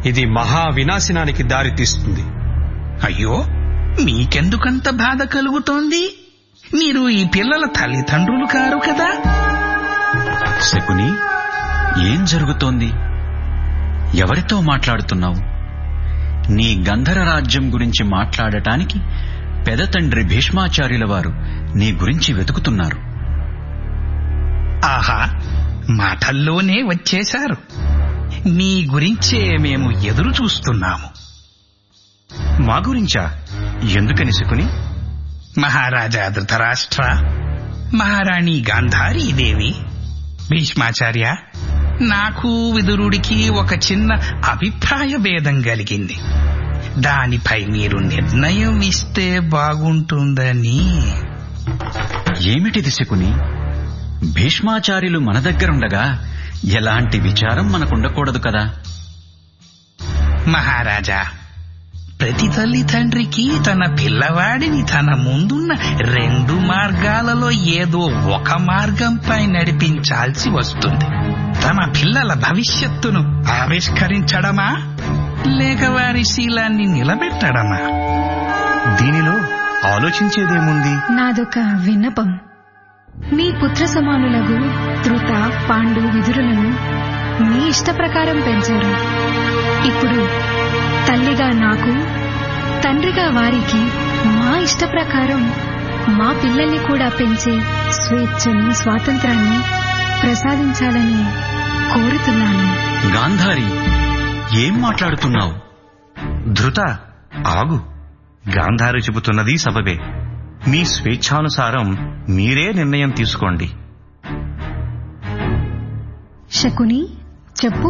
ఇది మహా వినాశనానికి దారి తీస్తుంది అయ్యో మీకెందుకంత బాధ కలుగుతోంది మీరు ఈ పిల్లల తల్లిదండ్రులు కారు కదా శకుని ఏం జరుగుతోంది ఎవరితో మాట్లాడుతున్నావు నీ గంధర రాజ్యం గురించి మాట్లాడటానికి పెదతండ్రి భీష్మాచార్యుల వారు నీ గురించి వెతుకుతున్నారు ఆహా మాటల్లోనే వచ్చేశారు మీ గురించే మేము ఎదురు చూస్తున్నాము మా గురించా ఎందుకని శకుని మహారాజా ధృతరాష్ట్ర మహారాణి గాంధారీదేవి భీష్మాచార్య నాకు విదురుడికి ఒక చిన్న అభిప్రాయ భేదం కలిగింది దానిపై మీరు నిర్ణయం ఇస్తే బాగుంటుందని ఏమిటిది శకుని భీష్మాచార్యులు మన దగ్గరుండగా ఎలాంటి విచారం మనకుండకూడదు కదా మహారాజా ప్రతి తల్లి తండ్రికి తన పిల్లవాడిని తన ముందున్న రెండు మార్గాలలో ఏదో ఒక మార్గంపై నడిపించాల్సి వస్తుంది తమ పిల్లల భవిష్యత్తును ఆవిష్కరించడమా లేక వారి శీలాన్ని నిలబెట్టడమా దీనిలో ఆలోచించేదేముంది నాదొక విన్నపం మీ పుత్ర సమానులకు ధృత పాండు విదురులను మీ ఇష్ట ప్రకారం పెంచారు ఇప్పుడు తల్లిగా నాకు తండ్రిగా వారికి మా ఇష్ట ప్రకారం మా పిల్లల్ని కూడా పెంచే స్వేచ్ఛను స్వాతంత్రాన్ని ప్రసాదించాలని కోరుతున్నాను గాంధారి ఏం మాట్లాడుతున్నావు ధృత ఆగు గాంధారి చెబుతున్నది సబబే మీ స్వేచ్ఛానుసారం మీరే నిర్ణయం తీసుకోండి శకుని చెప్పు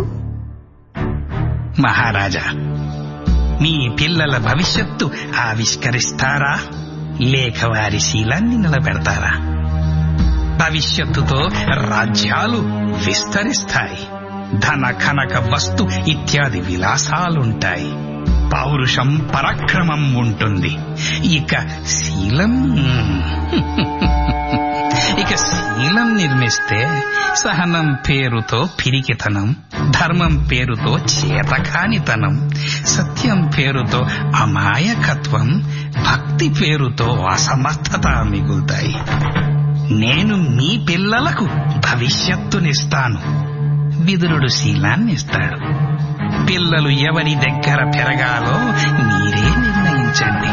మహారాజా మీ పిల్లల భవిష్యత్తు ఆవిష్కరిస్తారా లేక వారి శీలాన్ని నిలబెడతారా భవిష్యత్తుతో రాజ్యాలు విస్తరిస్తాయి ధన కనక వస్తు ఇత్యాది విలాసాలుంటాయి పౌరుషం పరాక్రమం ఉంటుంది ఇక శీలం ఇక శీలం నిర్మిస్తే సహనం పేరుతో పిరికితనం ధర్మం పేరుతో చేతకానితనం సత్యం పేరుతో అమాయకత్వం భక్తి పేరుతో అసమర్థత మిగులుతాయి నేను మీ పిల్లలకు భవిష్యత్తునిస్తాను విదురుడు శీలాన్నిస్తాడు పిల్లలు ఎవరి దగ్గర పెరగాలో మీరే నిర్ణయించండి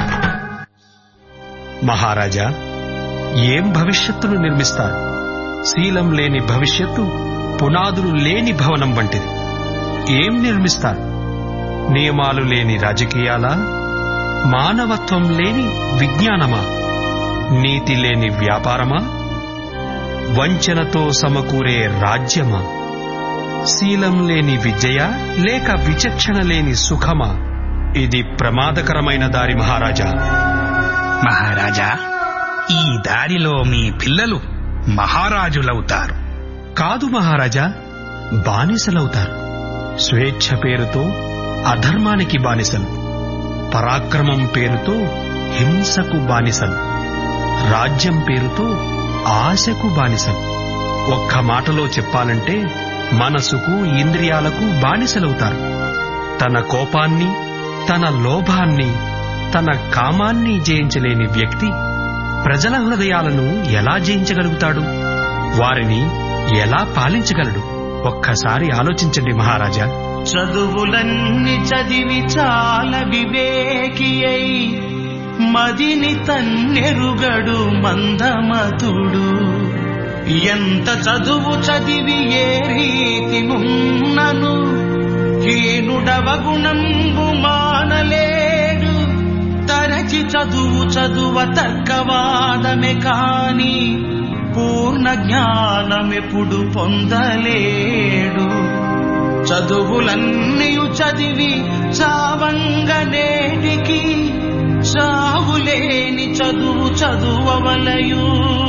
మహారాజా ఏం భవిష్యత్తును నిర్మిస్తారు శీలం లేని భవిష్యత్తు పునాదులు లేని భవనం వంటిది ఏం నిర్మిస్తారు నియమాలు లేని రాజకీయాలా మానవత్వం లేని విజ్ఞానమా నీతి లేని వ్యాపారమా వంచనతో సమకూరే రాజ్యమా శీలం లేని విద్యయా లేక విచక్షణ లేని సుఖమా ఇది ప్రమాదకరమైన దారి మహారాజా మహారాజా ఈ దారిలో మీ పిల్లలు మహారాజులవుతారు కాదు మహారాజా బానిసలవుతారు స్వేచ్ఛ పేరుతో అధర్మానికి బానిసలు పరాక్రమం పేరుతో హింసకు బానిసలు రాజ్యం పేరుతో ఆశకు బానిసలు ఒక్క మాటలో చెప్పాలంటే మనసుకు ఇంద్రియాలకు బానిసలవుతారు తన కోపాన్ని తన లోభాన్ని తన కామాన్ని జయించలేని వ్యక్తి ప్రజల హృదయాలను ఎలా జయించగలుగుతాడు వారిని ఎలా పాలించగలడు ఒక్కసారి ఆలోచించండి మహారాజా చదువులన్నీ చదివి చాలా వివేకి అయి మదిని తన్నెరుగడు మందమతుడు ఎంత చదువు చదివి ఏ రీతి నున్నను హీనుడవ గుణంబు మానలేడు తరచి చదువు చదువ తర్కవాదమే కాని పూర్ణ జ్ఞానమెప్పుడు పొందలేడు చదువులన్నీయు చదివి చావంగ నేటికి చావులేని చదువు చదువవలయు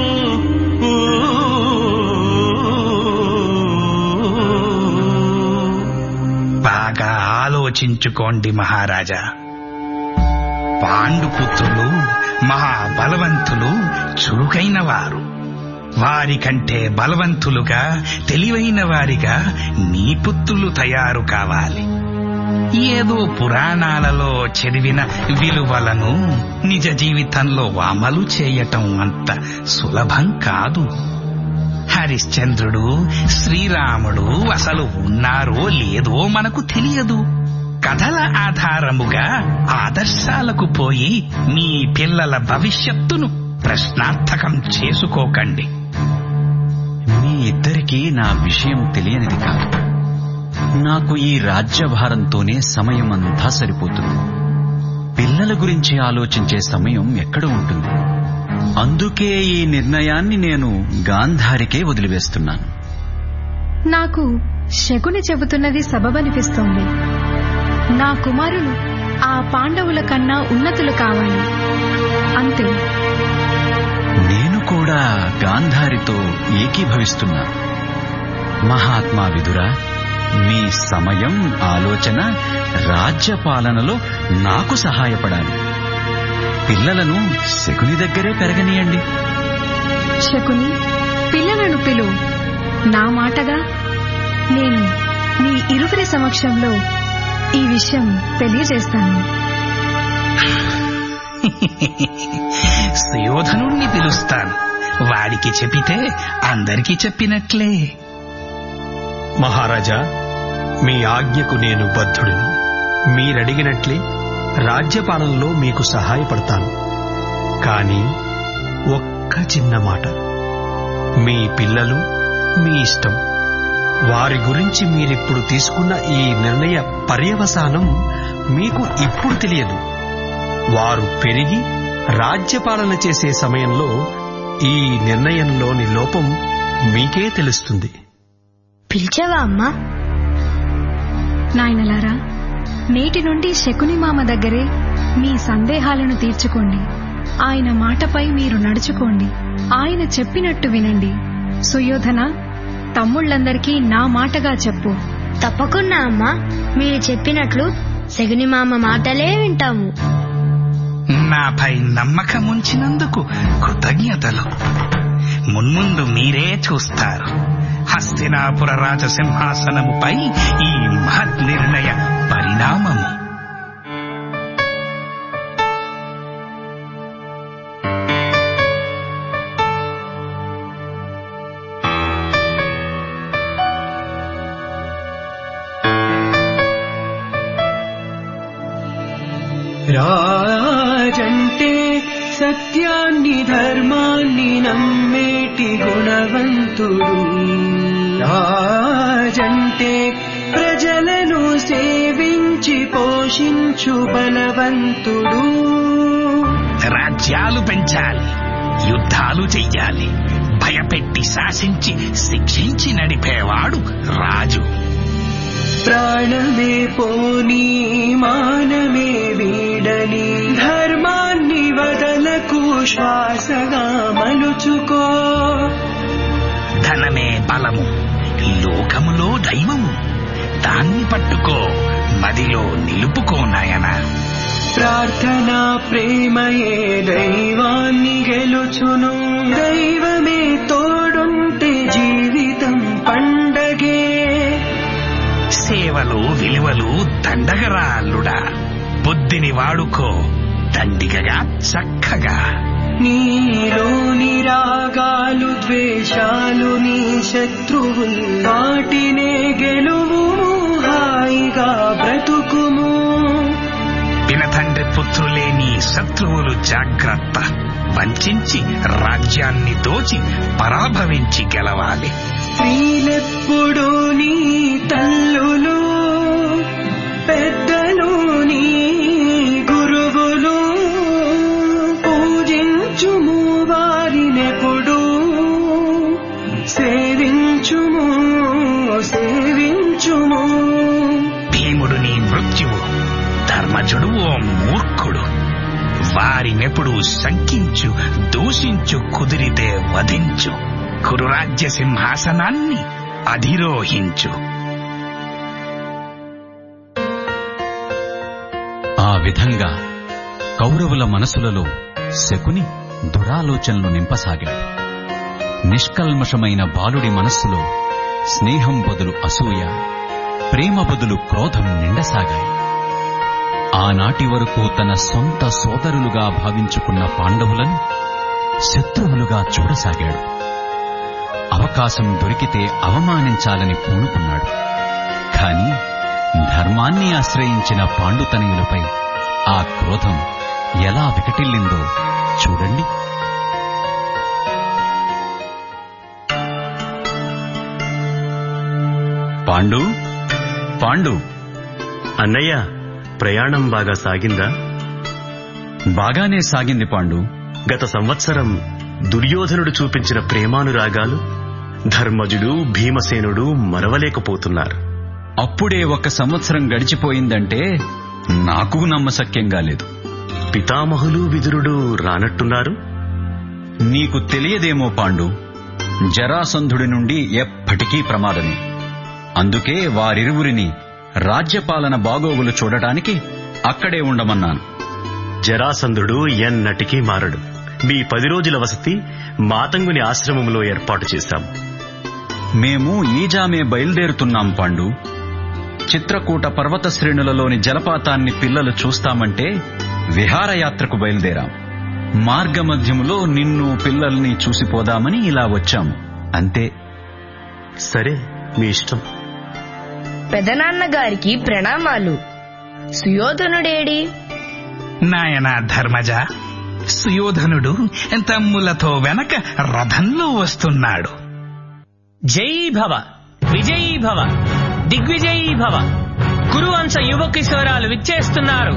బాగా ఆలోచించుకోండి మహారాజా పాండుపుత్రులు మహాబలవంతులు చురుకైన వారు వారికంటే బలవంతులుగా తెలివైన వారిగా నీ పుత్రులు తయారు కావాలి ఏదో పురాణాలలో చదివిన విలువలను నిజ జీవితంలో అమలు చేయటం అంత సులభం కాదు హరిశ్చంద్రుడు శ్రీరాముడు అసలు ఉన్నారో లేదో మనకు తెలియదు కథల ఆధారముగా ఆదర్శాలకు పోయి మీ పిల్లల భవిష్యత్తును ప్రశ్నార్థకం చేసుకోకండి మీ ఇద్దరికీ నా విషయం తెలియనిది కాదు నాకు ఈ రాజ్యభారంతోనే సమయం అంతా సరిపోతుంది పిల్లల గురించి ఆలోచించే సమయం ఎక్కడ ఉంటుంది అందుకే ఈ నిర్ణయాన్ని నేను గాంధారికే వదిలివేస్తున్నాను నాకు శకుని చెబుతున్నది సబబనిపిస్తోంది నా కుమారులు ఆ పాండవుల కన్నా ఉన్నతులు కావాలి అంతే నేను కూడా గాంధారితో ఏకీభవిస్తున్నా మహాత్మా విదురా మీ సమయం ఆలోచన రాజ్యపాలనలో నాకు సహాయపడాలి పిల్లలను శకుని దగ్గరే పెరగనీయండి శకుని పిల్లలను పిలు నా మాటగా నేను మీ ఇరువురి సమక్షంలో ఈ విషయం తెలియజేస్తాను సుయోధనుణ్ణి పిలుస్తాను వాడికి చెప్పితే అందరికీ చెప్పినట్లే మహారాజా మీ ఆజ్ఞకు నేను బద్ధుడిని మీరడిగినట్లే రాజ్యపాలనలో మీకు సహాయపడతాను కానీ ఒక్క చిన్న మాట మీ పిల్లలు మీ ఇష్టం వారి గురించి మీరిప్పుడు తీసుకున్న ఈ నిర్ణయ పర్యవసానం మీకు ఇప్పుడు తెలియదు వారు పెరిగి రాజ్యపాలన చేసే సమయంలో ఈ నిర్ణయంలోని లోపం మీకే తెలుస్తుంది పిలిచావా అమ్మా నాయనలారా నేటి నుండి శకుని మామ దగ్గరే మీ సందేహాలను తీర్చుకోండి ఆయన మాటపై మీరు నడుచుకోండి ఆయన చెప్పినట్టు వినండి సుయోధన తమ్ముళ్ళందరికీ నా మాటగా చెప్పు తప్పకుండా అమ్మా మీరు చెప్పినట్లు శగుని మామ మాటలే వింటాము నాపై నమ్మకం ఉంచినందుకు కృతజ్ఞతలు మున్ముందు మీరే చూస్తారు హస్తినాపుర రాజసింహాసనముపై ఈ మహత్ నిర్ణయ పరిణామము రాజంటే సత్యాన్ని ధర్మాన్ని నమ్మేటి గుణవంతుడు రాజంటే ప్రజలను సేవించి పోషించు బలవంతుడు రాజ్యాలు పెంచాలి యుద్ధాలు చెయ్యాలి భయపెట్టి శాసించి శిక్షించి నడిపేవాడు రాజు ప్రాణమే పోనీ మానమే వీడని ధర్మాన్ని వదలకు శ్వాసగా మలుచుకో ధనమే బలము లోకములో దైవము దాన్ని పట్టుకో మదిలో నిలుపుకో నాయనా ప్రార్థన ప్రేమయే దైవాన్ని గెలుచును దైవమే తోడుంటే జీవితం పండగే సేవలు విలువలు దండగరా అల్లుడా బుద్ధిని వాడుకో దండిగగా చక్కగా నీలోని రాగాలు ద్వేషాలు నీ శత్రువులు వాటినే గెలువు హాయిగా బ్రతుకుము పినతండ్రి పుత్రులే నీ శత్రువులు జాగ్రత్త వంచించి రాజ్యాన్ని దోచి పరాభవించి గెలవాలి స్త్రీలెప్పుడు నీ తల్లులు పెద్దలు నీ గురువులు పూజించుము వారినెప్పుడు సేవించుము సేవించుము భీముడు నీ మృత్యువు ధర్మజుడు ఓ మూర్ఖుడు వారినెప్పుడు శంకించు దూషించు కుదిరితే వధించు కురురాజ్య సింహాసనాన్ని అధిరోహించు ఆ విధంగా కౌరవుల మనసులలో శకుని దురాలోచనలు నింపసాగాడు నిష్కల్మషమైన బాలుడి మనస్సులో స్నేహం బదులు అసూయ ప్రేమ బదులు క్రోధం నిండసాగాయి ఆనాటి వరకు తన సొంత సోదరులుగా భావించుకున్న పాండవులను శత్రువులుగా చూడసాగాడు అవకాశం దొరికితే అవమానించాలని పూనుకున్నాడు కాని ధర్మాన్ని ఆశ్రయించిన పాండుతనయులపై ఆ క్రోధం ఎలా వికటిల్లిందో చూడండి పాండు పాండు అన్నయ్య ప్రయాణం బాగా సాగిందా బాగానే సాగింది పాండు గత సంవత్సరం దుర్యోధనుడు చూపించిన ప్రేమానురాగాలు ధర్మజుడు భీమసేనుడు మరవలేకపోతున్నారు అప్పుడే ఒక సంవత్సరం గడిచిపోయిందంటే నాకు నమ్మశక్యంగా లేదు పితామహులు విదురుడు రానట్టున్నారు నీకు తెలియదేమో పాండు జరాసంధుడి నుండి ఎప్పటికీ ప్రమాదమే అందుకే వారిరువురిని రాజ్యపాలన బాగోగులు చూడటానికి అక్కడే ఉండమన్నాను జరాసంధుడు ఎన్నటికీ మారడు మీ పది రోజుల వసతి మాతంగుని ఆశ్రమంలో ఏర్పాటు చేశాం మేము ఈజామే బయలుదేరుతున్నాం పాండు చిత్రకూట పర్వత శ్రేణులలోని జలపాతాన్ని పిల్లలు చూస్తామంటే విహారయాత్రకు బయలుదేరాం మార్గమధ్యములో నిన్ను పిల్లల్ని చూసిపోదామని ఇలా వచ్చాము అంతే సరే మీ ఇష్టం పెదనాన్న గారికి ప్రణామాలు సుయోధనుడేడి నాయన ధర్మజ సుయోధనుడు తమ్ములతో వెనక రథంలో వస్తున్నాడు జై భవ విజయీ భవ దిగ్విజయీ భవ కురువంశ యువ కిశోరాలు విచ్చేస్తున్నారు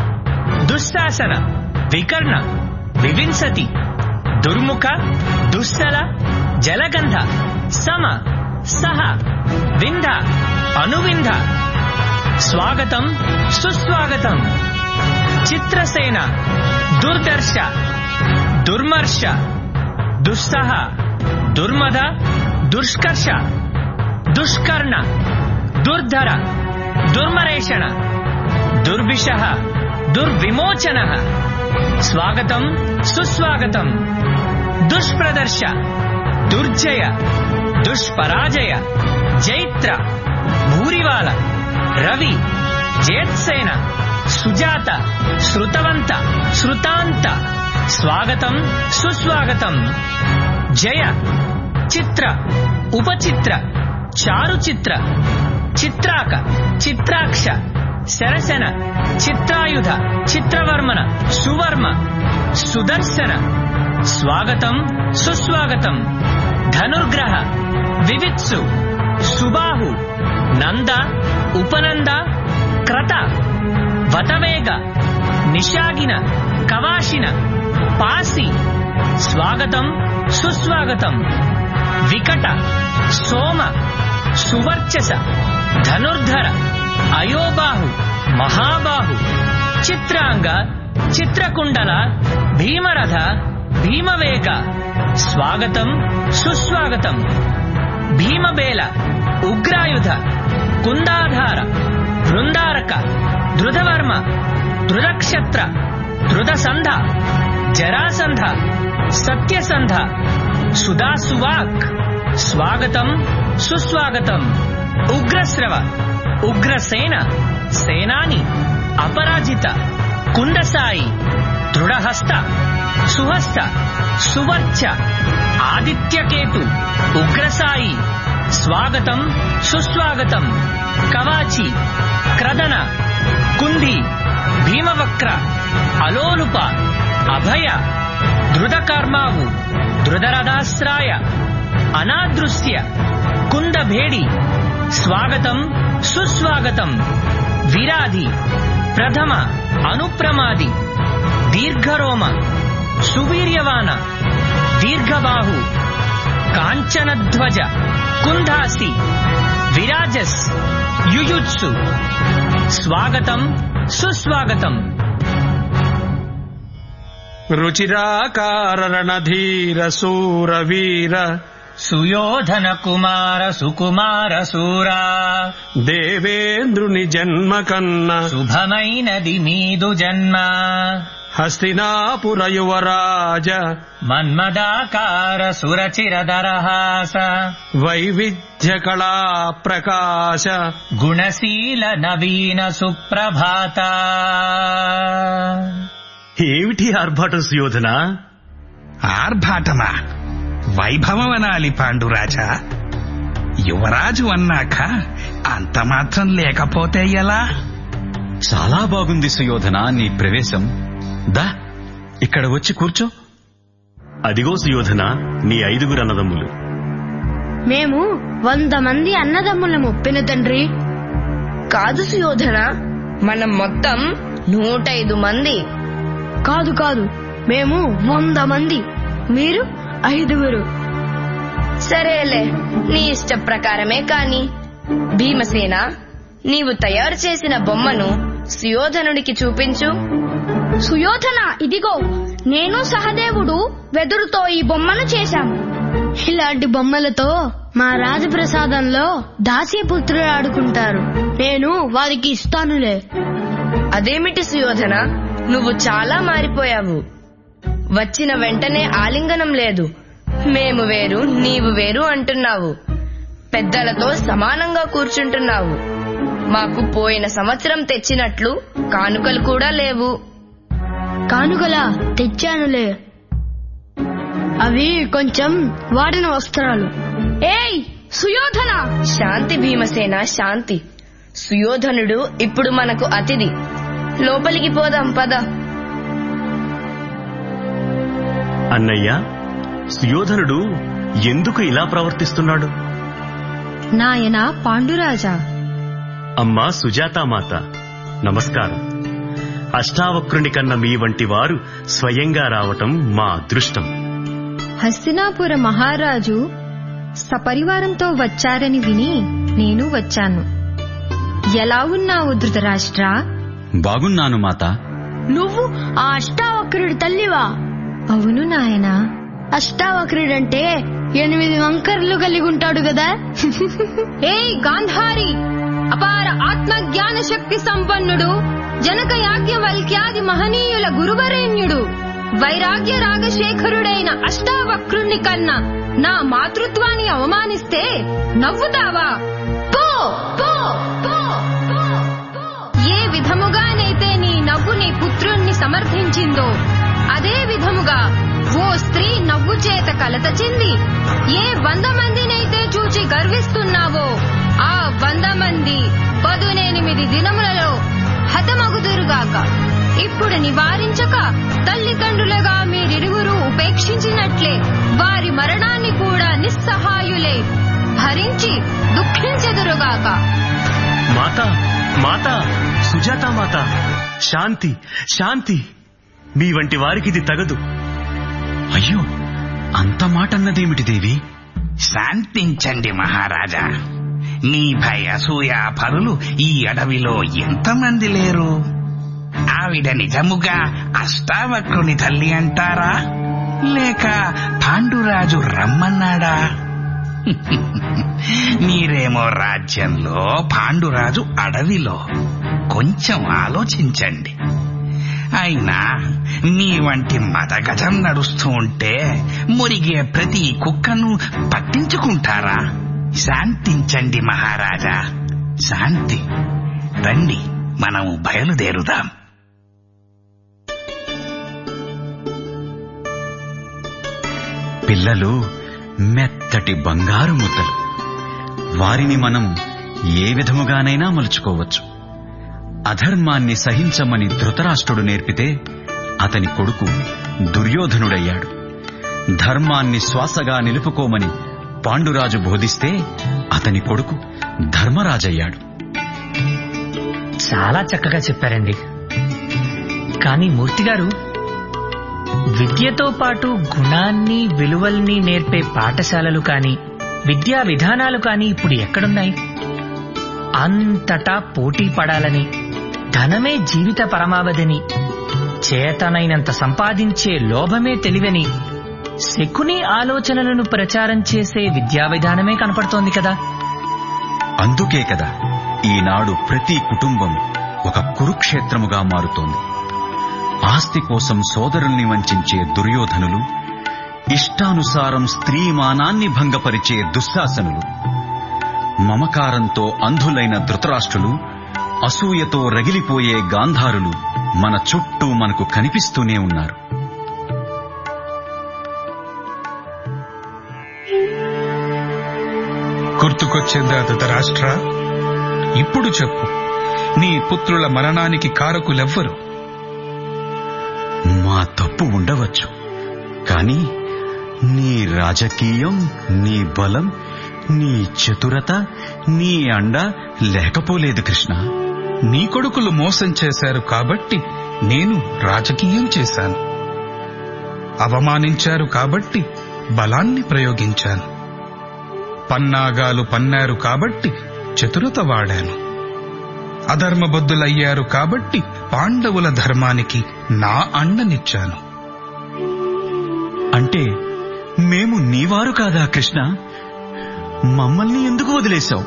దుశ్శాసన వికర్ణ వివింసతి దుర్ముఖ దుస్సల జలగంధ సమ సహ వింధ అనువింధ స్వాగతం సుస్వాగతం చిత్రసేన దుర్దర్శ దుర్మర్ష దుస్సహ దుర్మద దుష్కర్ష దుష్కర్ణ దుర్ధర దుర్మరేషణ దుర్విష దుర్విమోచన స్వాగతం సుస్వాగతం దుష్ప్రదర్శ దుర్జయ దుష్పరాజయ జైత్ర భూరివాల రవి జేత్సేన సుజాత శృతవంత శృతాంత స్వాగతం సుస్వాగతం జయ చిత్ర ఉపచిత్ర చారుచిత్ర చిత్రాక చిత్రాక్ష శరసన చిత్రాయుధ చిత్రవర్మన సువర్మ సుదర్శన స్వాగతం సుస్వాగతం ధనుర్గ్రహ వివిత్సు సుబాహు నంద ఉపనంద క్రత వతవేగ నిషాగిన కవాషిన పాసి స్వాగతం సుస్వాగతం వికట సోమ సువర్చస ధనుర్ధర అయోబాహు మహాబాహు చిత్రాంగ చిత్రకుండల భీమరథ భీమవేగ స్వాగతం సుస్వాగతం భీమబేల ఉగ్రాయుధ కుందాధార బృందారక ధృతవర్మ ధృతక్షత్ర ధృతసంధ జరాసంధ సత్యసంధ సుధాసువాక్ స్వాగతం సుస్వాగతం ఉగ్రస్రవ ఉగ్రసేన సేనాని అపరాజిత కుండసాయి దృఢహస్త సుహస్త సువర్చ ఆదిత్యకేతు ఉగ్రసాయి స్వాగతం సుస్వాగతం కవాచి క్రదన కుంది భీమవక్ర అలోలుప అభయ ధృతకర్మావు ధృతరథాశ్రాయ అనాదృశ్య కుందభేడి స్వాగతం సుస్వాగతం విరాధి ప్రథమ అనుప్రమాది దీర్ఘరోమ సువీర్యవాన దీర్ఘబాహు కాంచనధ్వజ కుందాసి విరాజస్ యుయుత్సు స్వాగతం సుస్వాగతం రుచిరాకారణధీర శూర వీర సుయోధన కుమార సుకుమార సూరా దేవేంద్రుని జన్మ కన్న శుభమైనది మీదు జన్మ హస్తినాపుర యువరాజ మన్మదాకార సురచిరదరహాస వైవిధ్య కళా ప్రకాశ గుణశీల నవీన సుప్రభాత ఏమిటి ఆర్భాటం సుయోధన ఆర్భాటమా వైభవమనాలి పాండురాజా యువరాజు అన్నాక అంత మాత్రం లేకపోతే ఎలా చాలా బాగుంది సుయోధన నీ ప్రవేశం దా ఇక్కడ వచ్చి కూర్చో అదిగో సుయోధన నీ ఐదుగురు అన్నదమ్ములు మేము వంద మంది అన్నదమ్ములము ఒప్పిన తండ్రి కాదు సుయోధన మనం మొత్తం నూటైదు మంది కాదు కాదు మేము వంద మంది మీరు ఐదుగురు సరేలే నీ ఇష్ట ప్రకారమే కాని భీమసేన నీవు తయారు చేసిన బొమ్మను సుయోధనుడికి చూపించు సుయోధన ఇదిగో నేను సహదేవుడు వెదురుతో ఈ బొమ్మను చేశాం ఇలాంటి బొమ్మలతో మా రాజప్రసాదంలో దాస్యపుత్రులు ఆడుకుంటారు నేను వారికి ఇస్తానులే అదేమిటి సుయోధన నువ్వు చాలా మారిపోయావు వచ్చిన వెంటనే ఆలింగనం లేదు మేము వేరు నీవు వేరు అంటున్నావు పెద్దలతో సమానంగా కూర్చుంటున్నావు మాకు పోయిన సంవత్సరం తెచ్చినట్లు కానుకలు కూడా లేవు కానుకలా తెచ్చానులే అవి కొంచెం వాడిన వస్త్రాలు ఏయ్ సుయోధన శాంతి భీమసేన శాంతి సుయోధనుడు ఇప్పుడు మనకు అతిథి లోపలికి పోదాం పద అన్నయ్య సుయోధనుడు ఎందుకు ఇలా ప్రవర్తిస్తున్నాడు నాయన పాండురాజా అమ్మా సుజాతామాత నమస్కారం అష్టావక్రుని కన్న మీ వంటి వారు స్వయంగా రావటం మా అదృష్టం హస్తినాపుర మహారాజు సపరివారంతో వచ్చారని విని నేను వచ్చాను ఎలా ఉన్నావు ధృతరాష్ట్ర బాగున్నాను మాత నువ్వు ఆ అష్టావక్రుడి తల్లివా అవును నాయనా అష్టావక్రుడంటే ఎనిమిది వంకర్లు కలిగి ఉంటాడు కదా ఏయ్ గాంధారి అపార ఆత్మ జ్ఞాన శక్తి సంపన్నుడు జనక యాజ్ఞవల్క్యాది మహనీయుల గురువరేణ్యుడు వైరాగ్య రాగశేఖరుడైన అష్టావక్రుణ్ణి కన్నా నా మాతృత్వాన్ని అవమానిస్తే నవ్వుతావా పో పో పో పో, పో. ఏ విధముగానైతే నీ నవ్వు నీ పుత్రుణ్ణి సమర్థించిందో అదే విధముగా ఓ స్త్రీ నవ్వు చేత కలత చెంది ఏ వంద మందినైతే చూచి గర్విస్తున్నావో ఆ వంద మంది పదునెనిమిది దినములలో హతమగుదురుగాక ఇప్పుడు నివారించక తల్లిదండ్రులుగా మీరిరువురు ఉపేక్షించినట్లే వారి మరణాన్ని కూడా నిస్సహాయులే భరించి దుఃఖించెదురుగాక మాత మాత సుజాతామాత శాంతి శాంతి మీ వంటి వారికి ఇది తగదు అయ్యో అంత మాట అన్నదేమిటి దేవి శాంతించండి మహారాజా మీ భయ అసూయ పరులు ఈ అడవిలో ఎంతమంది లేరు ఆవిడ నిజముగా అష్టావక్రుని తల్లి అంటారా లేక పాండురాజు రమ్మన్నాడా మీరేమో రాజ్యంలో పాండురాజు అడవిలో కొంచెం ఆలోచించండి అయినా మీ వంటి మదగజం నడుస్తూ ఉంటే మురిగే ప్రతి కుక్కను పట్టించుకుంటారా శాంతించండి మహారాజా శాంతి రండి మనం బయలుదేరుదాం పిల్లలు మెత్తటి బంగారు ముద్దలు వారిని మనం ఏ విధముగానైనా మలుచుకోవచ్చు అధర్మాన్ని సహించమని ధృతరాష్ట్రుడు నేర్పితే అతని కొడుకు దుర్యోధనుడయ్యాడు ధర్మాన్ని శ్వాసగా నిలుపుకోమని పాండురాజు బోధిస్తే అతని కొడుకు ధర్మరాజయ్యాడు చాలా చక్కగా చెప్పారండి కానీ మూర్తి గారు విద్యతో పాటు గుణాన్ని విలువల్ని నేర్పే పాఠశాలలు కానీ విద్యా విధానాలు కానీ ఇప్పుడు ఎక్కడున్నాయి అంతటా పోటీ పడాలని ధనమే జీవిత పరమావధిని చేతనైనంత సంపాదించే లోభమే తెలివని శకుని ఆలోచనలను ప్రచారం చేసే విద్యా విధానమే కనపడుతోంది కదా అందుకే కదా ఈనాడు ప్రతి కుటుంబం ఒక కురుక్షేత్రముగా మారుతోంది ఆస్తి కోసం సోదరుల్ని వంచే దుర్యోధనులు ఇష్టానుసారం స్త్రీ మానాన్ని భంగపరిచే దుశ్శాసనులు మమకారంతో అంధులైన ధృతరాష్ట్రులు అసూయతో రగిలిపోయే గాంధారులు మన చుట్టూ మనకు కనిపిస్తూనే ఉన్నారు గుర్తుకొచ్చిందా ధృతరాష్ట్ర ఇప్పుడు చెప్పు నీ పుత్రుల మరణానికి కారకులెవ్వరు మా తప్పు ఉండవచ్చు కాని నీ రాజకీయం నీ బలం నీ చతురత నీ అండ లేకపోలేదు కృష్ణ నీ కొడుకులు మోసం చేశారు కాబట్టి నేను రాజకీయం చేశాను అవమానించారు కాబట్టి బలాన్ని ప్రయోగించాను పన్నాగాలు పన్నారు కాబట్టి చతురత వాడాను అధర్మబద్ధులయ్యారు కాబట్టి పాండవుల ధర్మానికి నా అండనిచ్చాను అంటే మేము నీవారు కాదా కృష్ణ మమ్మల్ని ఎందుకు వదిలేశావు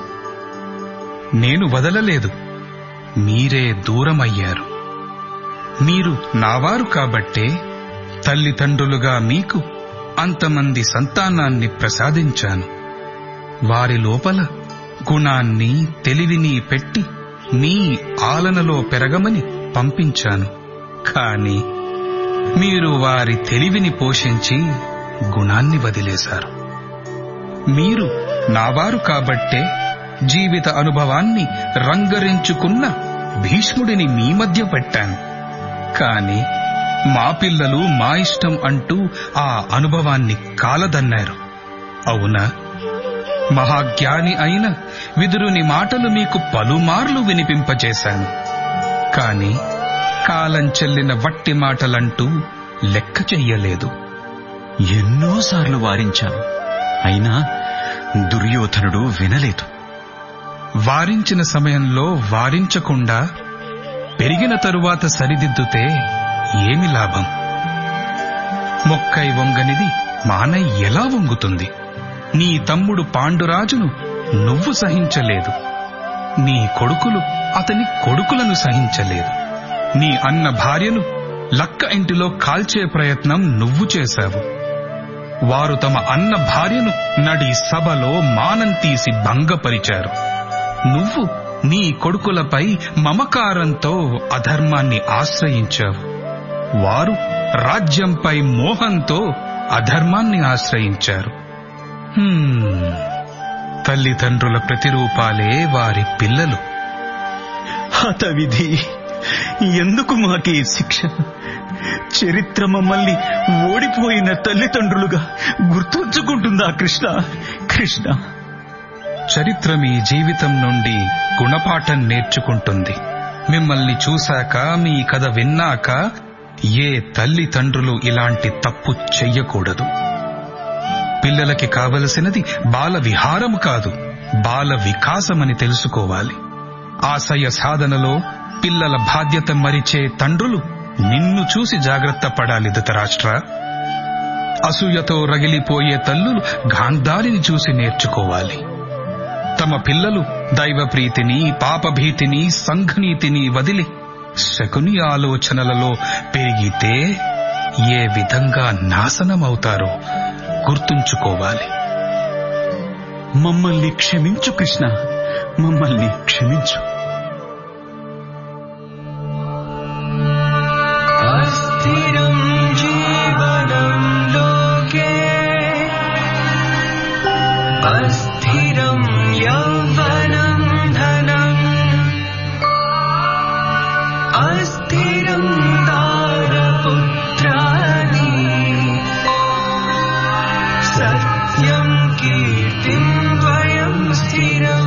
నేను వదలలేదు మీరే దూరమయ్యారు మీరు నావారు కాబట్టే తల్లిదండ్రులుగా మీకు అంతమంది సంతానాన్ని ప్రసాదించాను వారి లోపల గుణాన్ని తెలివిని పెట్టి మీ ఆలనలో పెరగమని పంపించాను కాని మీరు వారి తెలివిని పోషించి గుణాన్ని వదిలేశారు మీరు నావారు కాబట్టే జీవిత అనుభవాన్ని రంగరించుకున్న భీష్ముడిని మీ మధ్య పెట్టాను కాని మా పిల్లలు మా ఇష్టం అంటూ ఆ అనుభవాన్ని కాలదన్నారు అవునా మహాజ్ఞాని అయిన విదురుని మాటలు మీకు పలుమార్లు వినిపింపజేశాను కాని కాలం చెల్లిన వట్టి మాటలంటూ లెక్క చెయ్యలేదు ఎన్నోసార్లు వారించాను అయినా దుర్యోధనుడు వినలేదు వారించిన సమయంలో వారించకుండా పెరిగిన తరువాత సరిదిద్దుతే ఏమి లాభం మొక్కై వంగనిది మానై ఎలా వంగుతుంది నీ తమ్ముడు పాండురాజును నువ్వు సహించలేదు నీ కొడుకులు అతని కొడుకులను సహించలేదు నీ అన్న భార్యను లక్క ఇంటిలో కాల్చే ప్రయత్నం నువ్వు చేశావు వారు తమ అన్న భార్యను నడి సభలో మానం తీసి భంగపరిచారు నువ్వు నీ కొడుకులపై మమకారంతో అధర్మాన్ని ఆశ్రయించావు వారు రాజ్యంపై మోహంతో అధర్మాన్ని ఆశ్రయించారు హ్మ్. తల్లిదండ్రుల ప్రతిరూపాలే వారి పిల్లలు హతవిధి ఎందుకు మాకే శిక్ష చరిత్ర మమ్మల్ని ఓడిపోయిన తల్లిదండ్రులుగా గుర్తుంచుకుంటుందా కృష్ణ కృష్ణ చరిత్ర మీ జీవితం నుండి గుణపాఠం నేర్చుకుంటుంది మిమ్మల్ని చూశాక మీ కథ విన్నాక ఏ తల్లిదండ్రులు ఇలాంటి తప్పు చెయ్యకూడదు పిల్లలకి కావలసినది బాల విహారం కాదు బాల వికాసమని తెలుసుకోవాలి ఆశయ సాధనలో పిల్లల బాధ్యత మరిచే తండ్రులు నిన్ను చూసి జాగ్రత్త పడాలి ధృతరాష్ట్ర అసూయతో రగిలిపోయే తల్లులు గాంధారిని చూసి నేర్చుకోవాలి తమ పిల్లలు దైవ ప్రీతిని పాపభీతిని సంఘనీతిని వదిలి శకుని ఆలోచనలలో పెరిగితే ఏ విధంగా నాశనమవుతారో గుర్తుంచుకోవాలి మమ్మల్ని క్షమించు కృష్ణ మమ్మల్ని క్షమించు अस्थिरं जीवनं लोके अस्थिरं यौवनं धनम् अस्थिरं दारपुत्राणि सत्यं कीर्तिं द्वयं स्थिरम्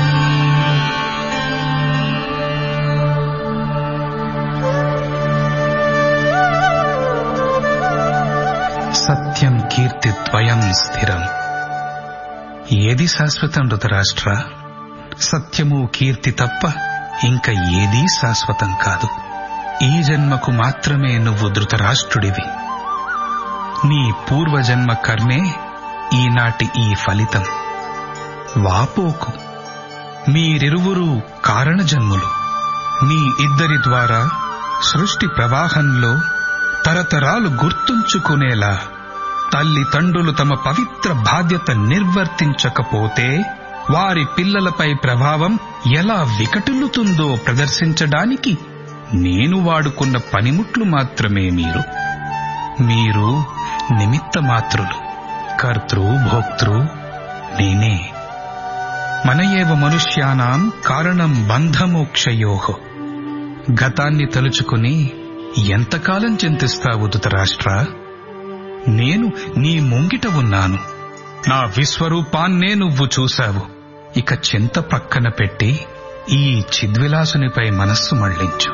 సత్యం కీర్తి ద్వయం స్థిరం ఏది శాశ్వతం ధృతరాష్ట్ర సత్యము కీర్తి తప్ప ఇంకా ఏదీ శాశ్వతం కాదు ఈ జన్మకు మాత్రమే నువ్వు ధృతరాష్ట్రుడివి నీ పూర్వజన్మ కర్మే ఈనాటి ఈ ఫలితం వాపోకు మీరిరువురు కారణజన్ములు మీ ఇద్దరి ద్వారా సృష్టి ప్రవాహంలో తరతరాలు గుర్తుంచుకునేలా తల్లి తండ్రులు తమ పవిత్ర బాధ్యత నిర్వర్తించకపోతే వారి పిల్లలపై ప్రభావం ఎలా వికటిల్లుతుందో ప్రదర్శించడానికి నేను వాడుకున్న పనిముట్లు మాత్రమే మీరు మీరు నిమిత్త మాత్రులు కర్తృ భోక్తృ నేనే మన ఏవ మనుష్యానాం కారణం బంధమోక్షయోహ గతాన్ని తలుచుకుని ఎంతకాలం చింతిస్తావు ధృతరాష్ట్ర నేను నీ ముంగిట ఉన్నాను నా విశ్వరూపాన్నే నువ్వు చూశావు ఇక చింత పక్కన పెట్టి ఈ చిద్విలాసునిపై మనస్సు మళ్లించు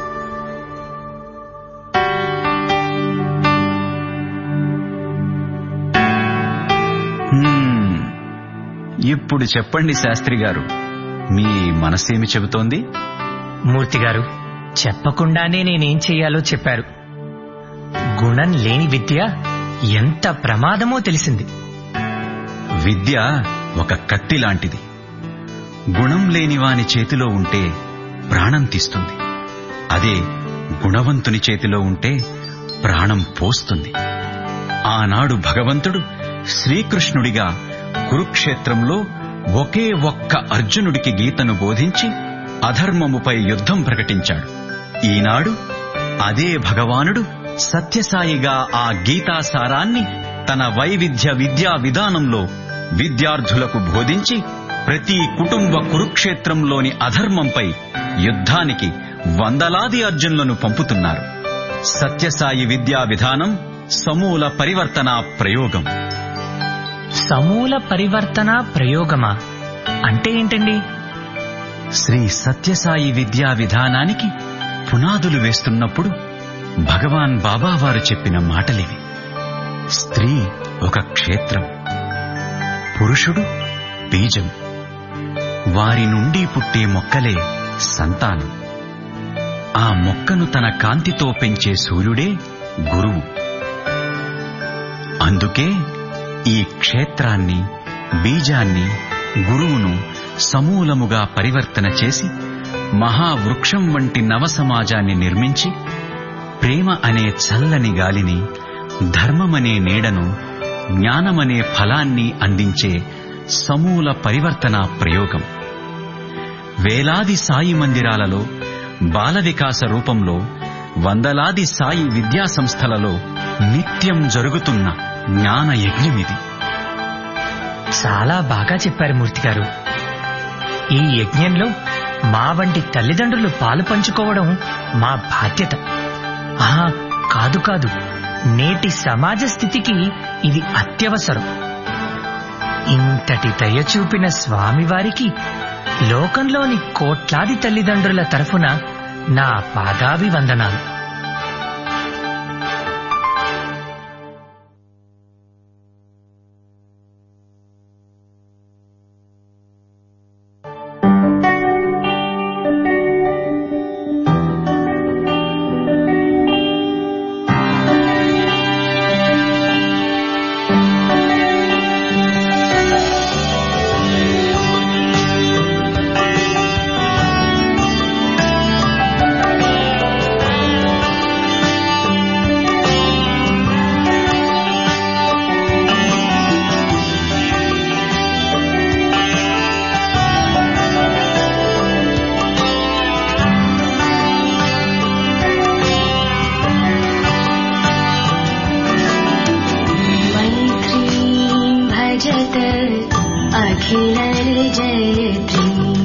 హ్మ్. ఇప్పుడు చెప్పండి శాస్త్రి గారు మీ మనసేమి చెబుతోంది మూర్తి గారు చెప్పకుండానే నేనేం చెయ్యాలో చెప్పారు గుణం లేని విద్య ఎంత ప్రమాదమో తెలిసింది విద్య ఒక కత్తి లాంటిది గుణం లేని వాని చేతిలో ఉంటే ప్రాణం తీస్తుంది అదే గుణవంతుని చేతిలో ఉంటే ప్రాణం పోస్తుంది ఆనాడు భగవంతుడు శ్రీకృష్ణుడిగా కురుక్షేత్రంలో ఒకే ఒక్క అర్జునుడికి గీతను బోధించి అధర్మముపై యుద్ధం ప్రకటించాడు ఈనాడు అదే భగవానుడు సత్యసాయిగా ఆ గీతాసారాన్ని తన వైవిధ్య విద్యా విధానంలో విద్యార్థులకు బోధించి ప్రతి కుటుంబ కురుక్షేత్రంలోని అధర్మంపై యుద్ధానికి వందలాది అర్జునులను పంపుతున్నారు సత్యసాయి విద్యా విధానం సమూల పరివర్తన ప్రయోగం సమూల పరివర్తన ప్రయోగమా అంటే ఏంటండి శ్రీ సత్యసాయి విద్యా విధానానికి పునాదులు వేస్తున్నప్పుడు భగవాన్ బాబా వారు చెప్పిన మాటలివి స్త్రీ ఒక క్షేత్రం పురుషుడు బీజం వారి నుండి పుట్టే మొక్కలే సంతానం ఆ మొక్కను తన కాంతితో పెంచే సూర్యుడే గురువు అందుకే ఈ క్షేత్రాన్ని బీజాన్ని గురువును సమూలముగా పరివర్తన చేసి మహావృక్షం వంటి నవ సమాజాన్ని నిర్మించి ప్రేమ అనే చల్లని గాలిని ధర్మమనే నీడను జ్ఞానమనే ఫలాన్ని అందించే సమూల పరివర్తన ప్రయోగం వేలాది సాయి మందిరాలలో బాల వికాస రూపంలో వందలాది సాయి విద్యా సంస్థలలో నిత్యం జరుగుతున్న జ్ఞాన యజ్ఞమిది చాలా బాగా చెప్పారు మూర్తి గారు ఈ యజ్ఞంలో మా వంటి తల్లిదండ్రులు పాలు పంచుకోవడం మా బాధ్యత ఆహా కాదు కాదు నేటి సమాజ స్థితికి ఇది అత్యవసరం ఇంతటి దయ చూపిన స్వామివారికి లోకంలోని కోట్లాది తల్లిదండ్రుల తరఫున నా పాదాభివందనాలు मैत्रीं भजत अखिलर्जयत्री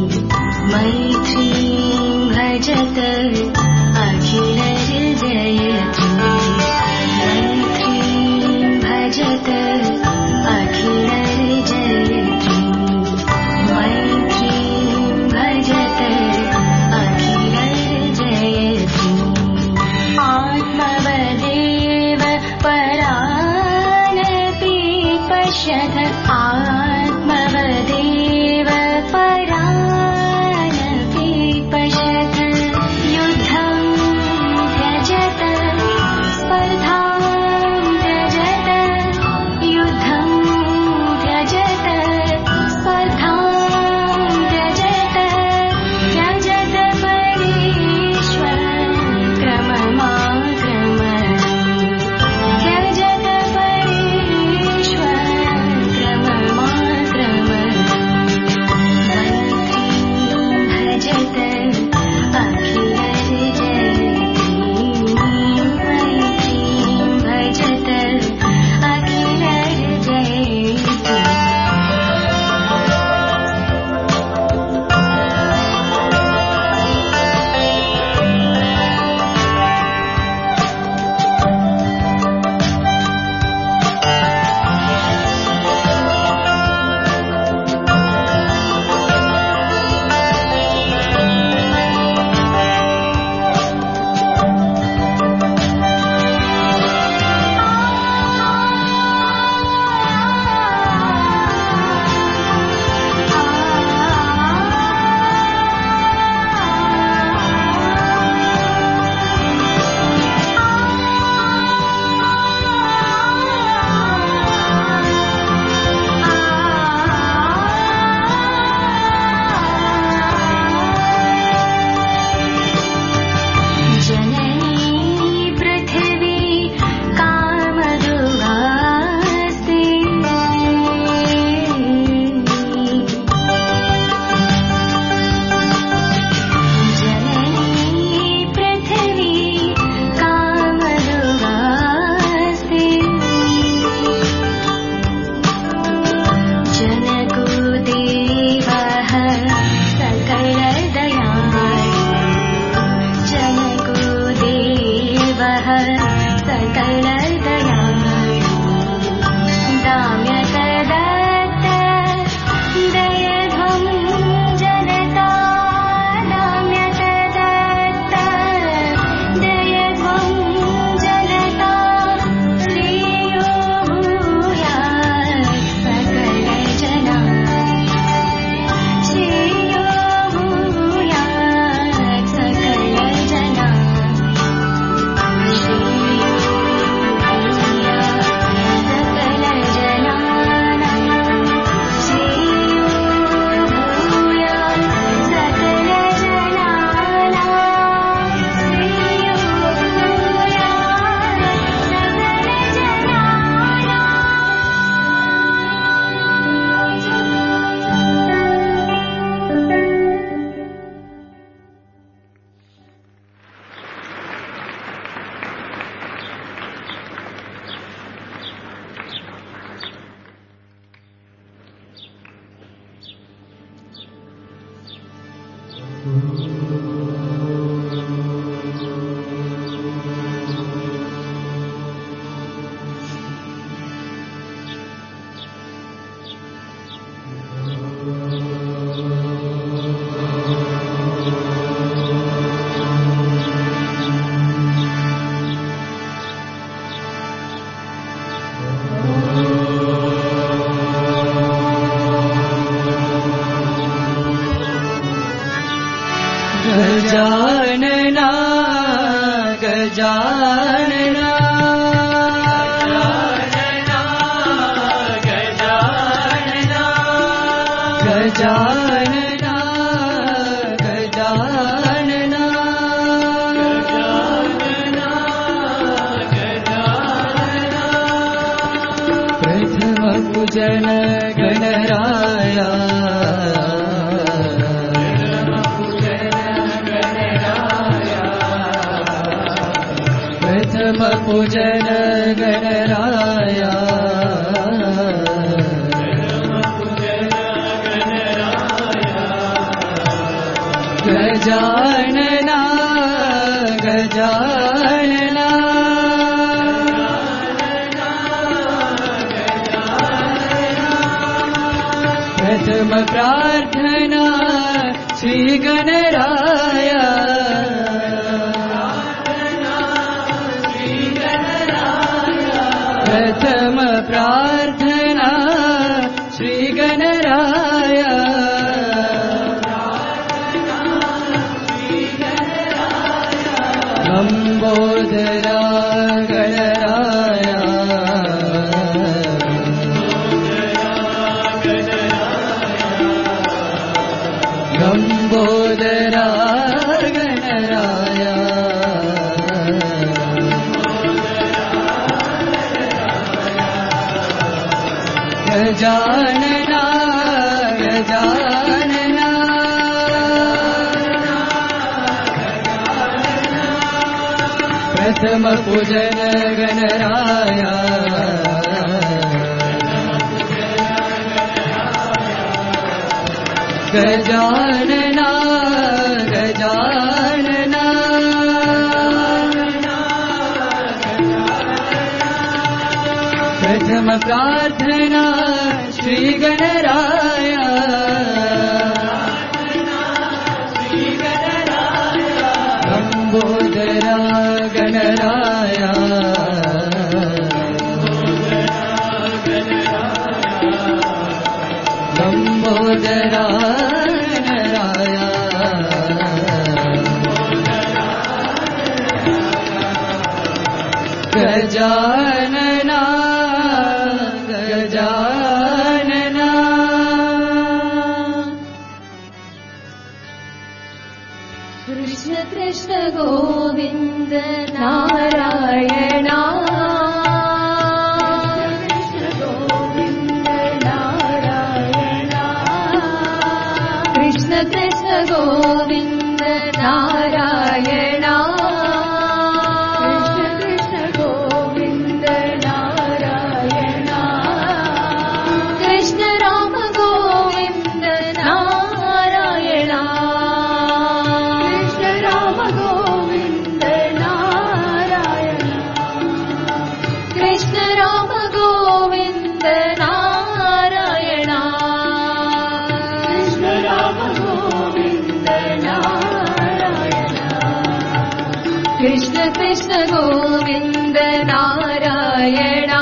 मैत्रीं भजत अखिलर्जयत्री मैत्रीं भजत अखिलर्जयत्री मैत्रीं भजत अखिलर्जयत्री आत्मवदेव परानपि पश्यत आत्मवदेव परानपि पश्यत युद्धं त्यजत स्पर्धां त्यजत युद्धं त्यजत स्पर्धां त्यजत त्यजत परेष्वग्र गजानना गजानना गजानना प्रथम पूजन गणराया प्रथम पूजन गणराया गजानना गजानना प्रथम प्रार्थना श्री गणराया प्रथम प्रार्थना श्री गणराया लम्बोदरा गणराया लम्बोदरा गणराया गजानना गजानना प्रथम पूजन गणराया गजानना गजानना प्रथम प्रार्थना श्री गणराया लम्बोदरा गणराया लम्बोदरा गणराया गजानना गजानना कृष्ण कृष्ण गोविन्द नारायणा कृष्ण गोविन्द नारायणा कृष्ण कृष्ण गोविन्द नारायणा कृष्ण कृष्ण गोविन्द नारायणा कृष्ण राम गोविन्द नारायणा कृष्ण राम गोविन्द नारायणा कृष्ण राम गोविन्द नारायणा कृष्ण राम गोविन्द नारायणा कृष्ण कृष्ण गोविन्द नारायणा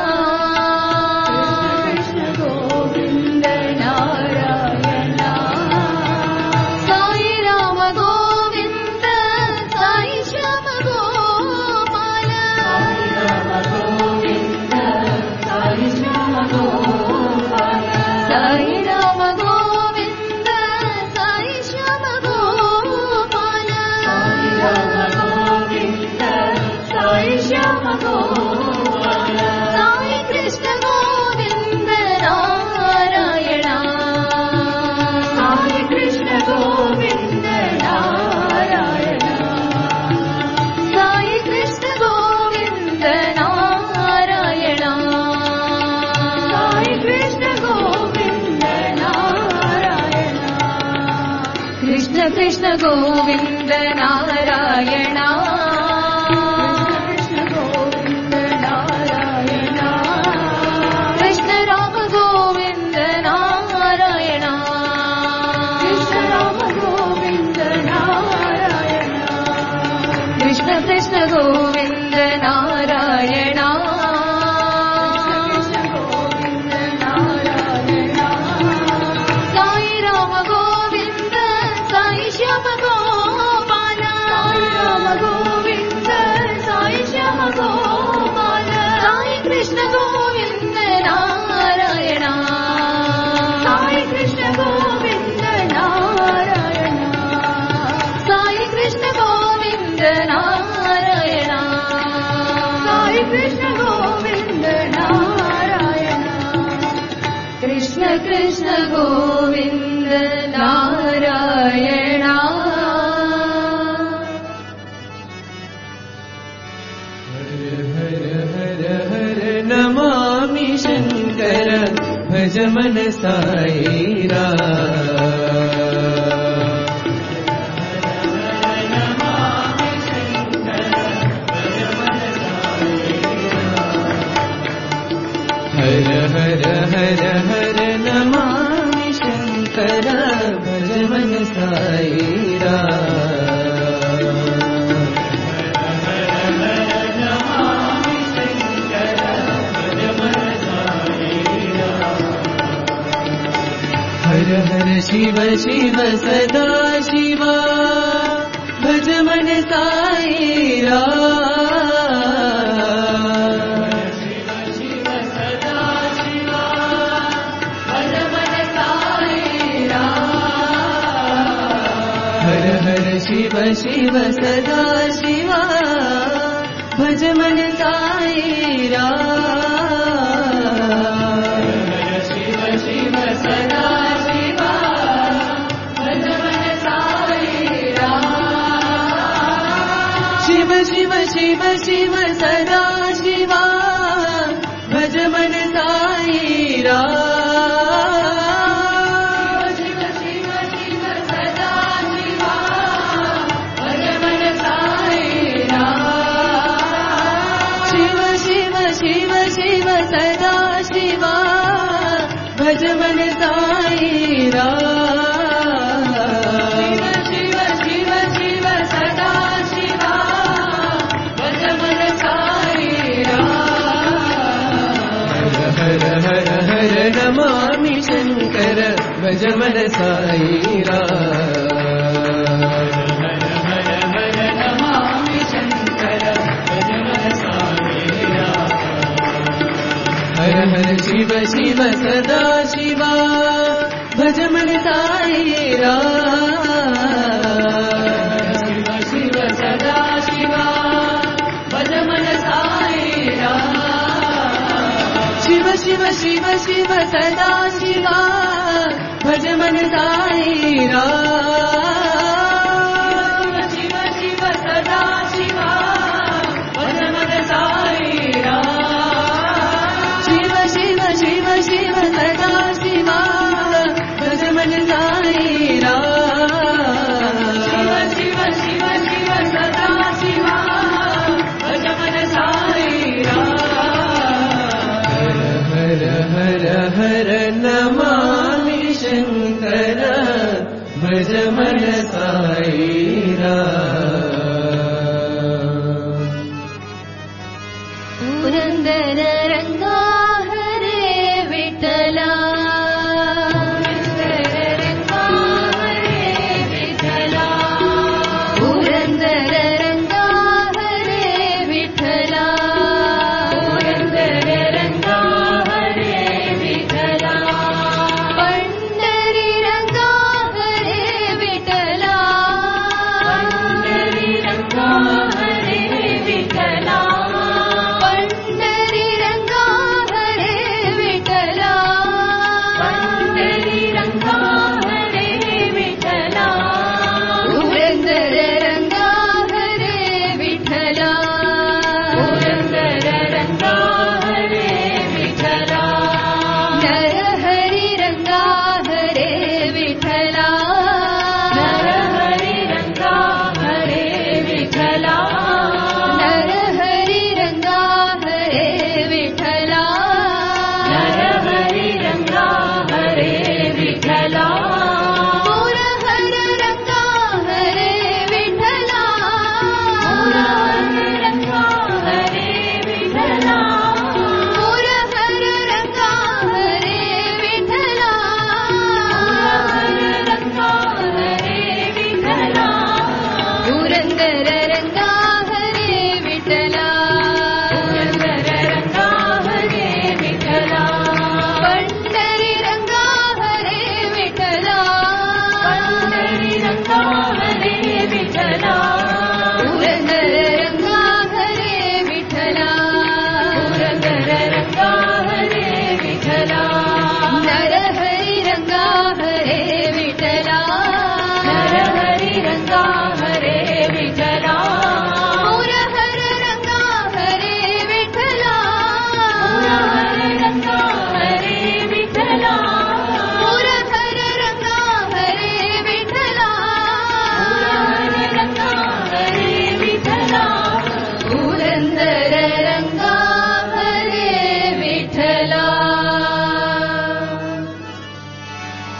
कृष्ण गोविन्द नारायणा साई राम गोविन्द साई श्याम गोपाल साई राम गोविन्द साई श्याम गोपाल साई राम गोविन्द साई श्याम गोपाल साई राम गोविन्द साई श्याम गोपाल साई कृष्ण गोविन्द नारायणा साई कृष्ण गोविन्द नारायणा साई कृष्ण गोविन्द नारायणा साई कृष्ण गोविन्द नारायणा कृष्ण कृष्ण गोविन्द नारायणा कृष्ण गोविन्द नारायणा कृष्ण राम गोविन्द नारायणा कृष्ण राम गोविन्द नारायणा कृष्ण कृष्ण गोविन्द नारायणा कृष्ण गोविन्द नारायणा साई राम गोविन्द साई श्याम गोपाल साई राम गोविन्द गोविन्द नारायणा नमामि शङ्कर भज मन साईरा हर हर हर हर नमामि शङ्कर भज मन साईरा हर हर शिव शिव सदा शिवा भज मन साईरा हर हर शिव शिव सदा शिवा भज मन साईरा शिव शिव सदा शिवा भज मन साईरा शिव शिव शिव शिव सदा शिवा भज मन साईरा शिव शिव शिव सदा शिवा भज मन साईरा शिव शिव शिव शिव सदा शिवा भज मन साईरा शिव शिव शिव सदा शिवा भज मन साईरा हर हर हर नमामि शङ्कर भज मन साईरा नमामि शङ्कर भज मन साईरा हर हर शिव शिव सदा शिवा भज मन साईरा शिव शिव सदा शिवा भज मन साईरा शिव शिव शिव शिव सदा शिवा भज मन साईरा शिव शिव सदा शिवा भज मन साईरा शिव शिव शिव शिव सदा शिवा भज मन साईरा शिव शिव शिव शिव सदा शिवा भज मन साईरा हर हर हर नमामि शङ्कर भज मन साईरा पुरन्दर रङ्गा हरे विठला पुरन्दर रङ्गा हरे विठला पुरन्दर रङ्गा हरे विठला पण्डरी रङ्गा हरे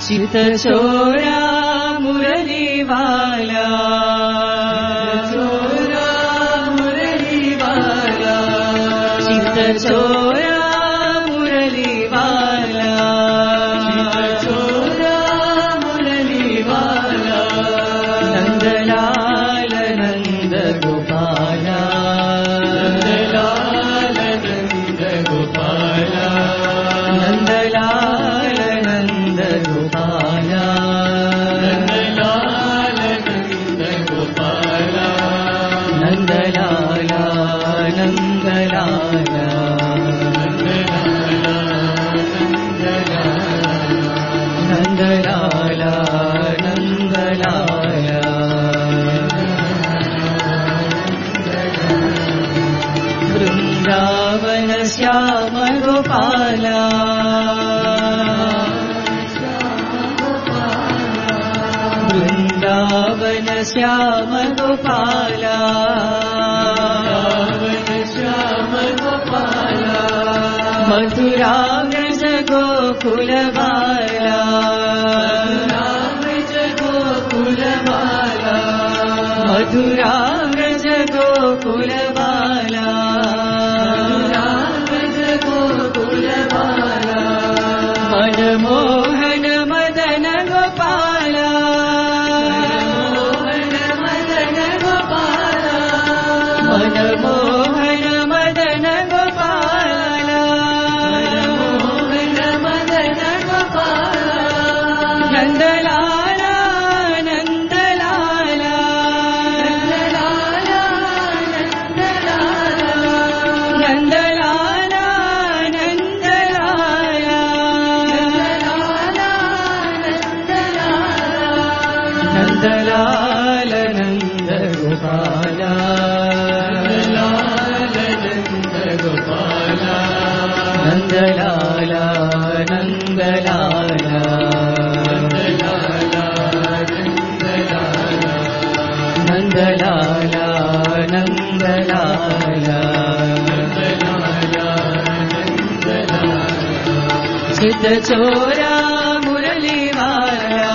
चितचोरा मुरलीवाला चोरा मुरलीवाला चितचोरा मुरलीवाला चितचोरा मुरलीवाला नंदलाल नंद गोपाला नंदलाल नंद गोपाला नंदलाल नंद गोपाला नंदलाल नंद गोपाला नंदलाला नंदलाला नंदलाला नंदलाला वृन्दावन श्याम गोपाला वृन्दावन श्याम गोपाला श्याम गोपाला मथुरा व्रज गोकुल बाला व्रज गोकुल बाला मथुरा व्रज गोकुल बाला व्रज गोकुल बाला मनमोहन मदन गोपाला मदन गोपाला मनमोहन मदन गोपाला मनमोहन मदन गोपाला नन्दलाला नन्दलाला नन्दलाला नन्दलाला नन्दलाला नन्दलाल नन्द गोपाला नन्द गोपाला नन्दलाला नन्दलाला नन्दलाला नन्दलाला चितचोरा मुरलीवाला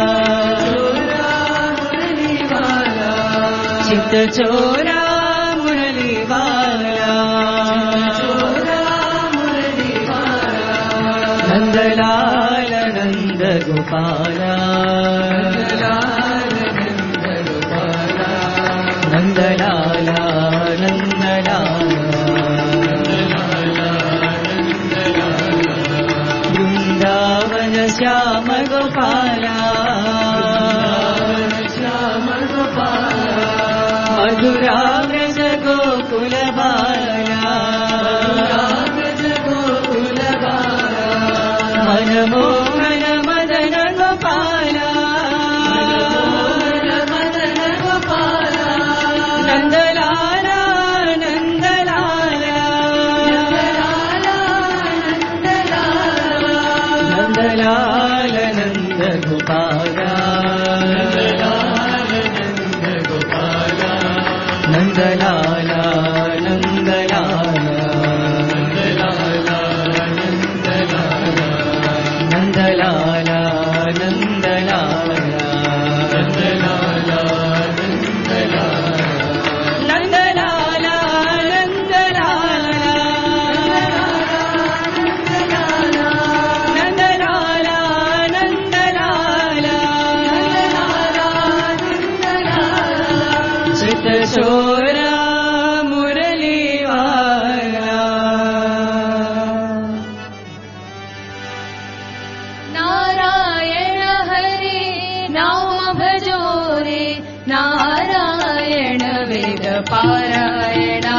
चितचोरा मुरलीवाला नन्दलाल नन्द गोपाला नन्दलाला नन्दलाला वृन्दावन श्याम गोपाला श्याम गोपाला मधुरा व्रज गोकुल बाला व्रज गोकुल बाला मनमोहन मदन गोपाला मदन गोपाला नन्दलाला नन्दलाला नन्दलाल नन्द गोपाला नन्दलाला नन्दलाला नन्दलाला नन्दलाला नन्दलाला चितचोरा मुरलीवाला नारायण हरे नाम भजो रे नारायण वेद पारायणा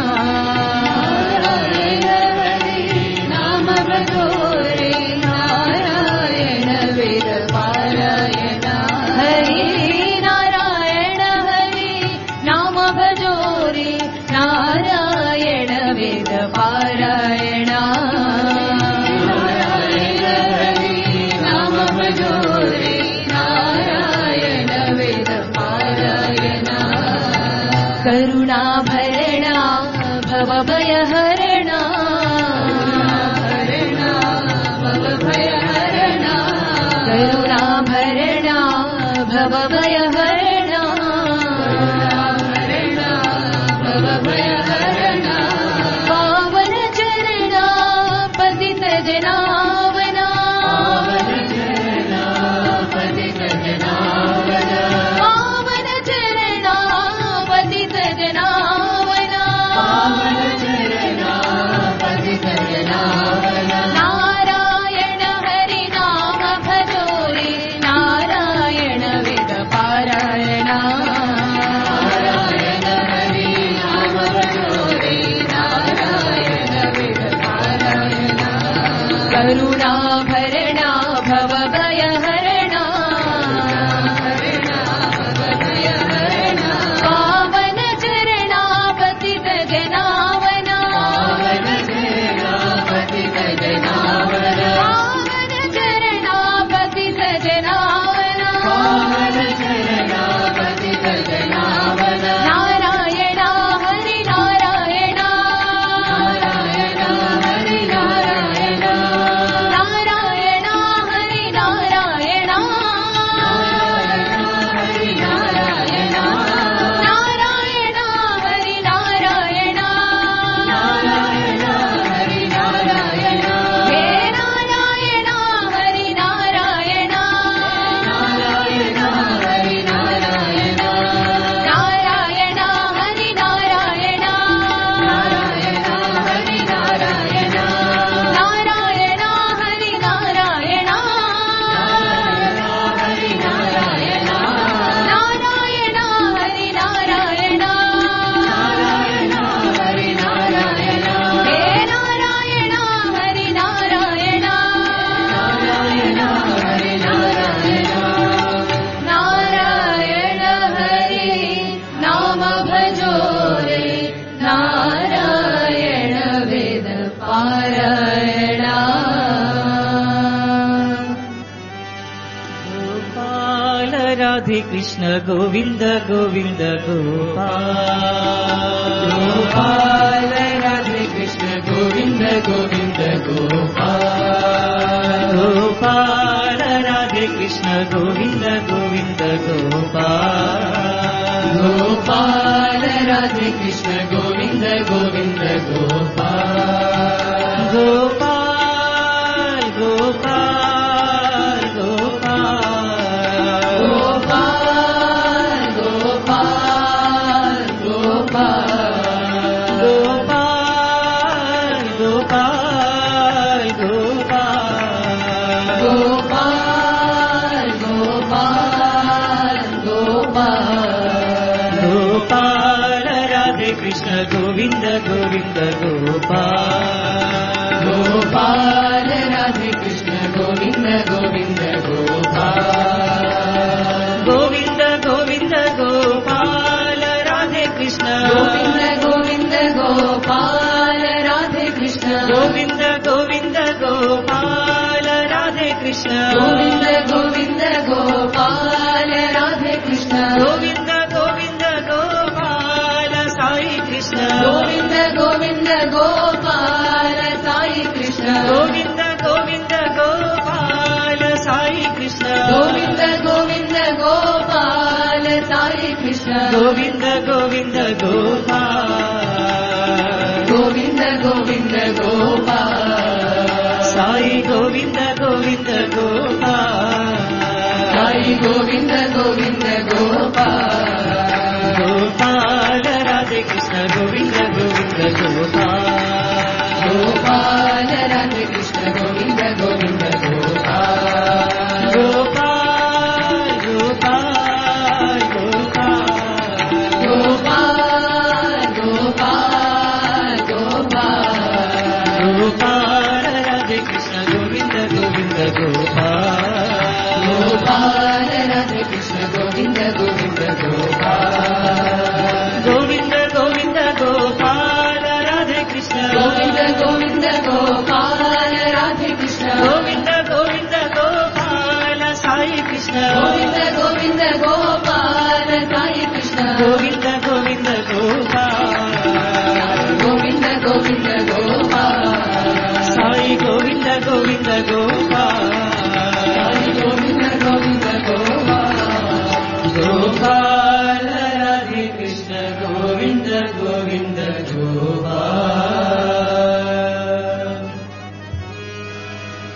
नारायण हरे नाम भजो रे नारायण वेद पारायणा हरे नारायण हरे नाम भजो रे नारायण वेद पारायणा नारायण हरे नाम भजो रे नारायण वेद पारायणा करुणा भरणा जनावना पतित जनावना पावन चरणा पतित जनावना पावन चरणा पतित जनावना नारायण हरि नाम भजोरे नारायण वेद पारायणा नारायण हरि नाम भजोरे नारायण वेद पारायणा करुणा भरणा भव भय हरणा पावन चरणा पतित जनावना पावन चरणा पतित जनावना पावन चरणा पतित जनावना पावन चरणा पतित जनावना नारायण हरि नारायण नारायण हरि नारायण नारायण हरि नारायण हरि नारायण नारायण हरि नारायण नारायण हरि नारायण हे नारायण हरि नारायण नारायण हरि नारायण नारायण हरि नारायण नारायण हरि नारायण नारायण हरि नारायण हरि नारायण नारायण हरि नारायण नारायण हरि नारायण हे नारायण हरि नारायण नारायण हरि नारायण नारायण हरि नाम भजो रे नारायण वेद पारायणा गोपाल राधे कृष्ण गोविन्द गोविन्द गोपाल गोपाल राधे कृष्ण गोविन्द गोविन्द गोपाल गोपाल राधे कृष्ण गोविन्द गोविन्द गोपाल गोपाल राधे कृष्ण गोविन्द गोविन्द गोपाल गोपाल गोपाल गोपाल गोपाल गोपाल गोपाल गोपाल गोपाल गोपाल गोपाल गोपाल गोपाल गोपाल राधे कृष्ण गोविन्द गोविन्द गोपाल गोपाल राधे कृष्ण गोविन्द गोविन्द गोपाल गोविन्द गोविन्द गोपाल राधे कृष्ण गोविन्द गोविन्द गोपाल राधे कृष्ण गोविन्द गोविन्द गोपाल राधे कृष्ण गोविन्द गोविन्द गोपाल राधे कृष्ण गोविन्द गोविन्द गोपाल साई कृष्ण गोविन्द गोविन्द गोपाल साई कृष्ण गोविन्द गोविन्द गोपाल साई कृष्ण गोविन्द गोविन्द गोपाल साई कृष्ण गोविन्द गोविन्द गोपाल गोविन्द गोविन्द गोपाल साई गोविन्द गोविन्द गोपाल साई गोविन्द गोविन्द गोपाल गोपाल राधे कृष्ण गोविन्द गोविन्द गोपाल गोपाल राधे कृष्ण गोविन्द गोविन्द गोपाल गोपाल गोपाल गोपाल गोपाल गोपाल गोपाल गोपाल राधे कृष्ण गोविन्द गोविन्द गोपाल गोपाल राधे कृष्ण गोविन्द गोविन्द गोपाल गोविन्द गोविन्द गोपाल राधे कृष्ण गोविन्द गोविन्द गोपाल राधे कृष्ण गोविन्द गोविन्द गोपाल साई कृष्ण गोविन्द गोविन्द गोपाल साई कृष्ण गोविन्द गोविन्द गोपाल गोविन्द गोविन्द गोपाल साई गोविन्द गोविन्द गोपाल साई गोविन्द गोविन्द गोपाल गोपाल राधे कृष्ण गोविन्द गोविन्द गोपाल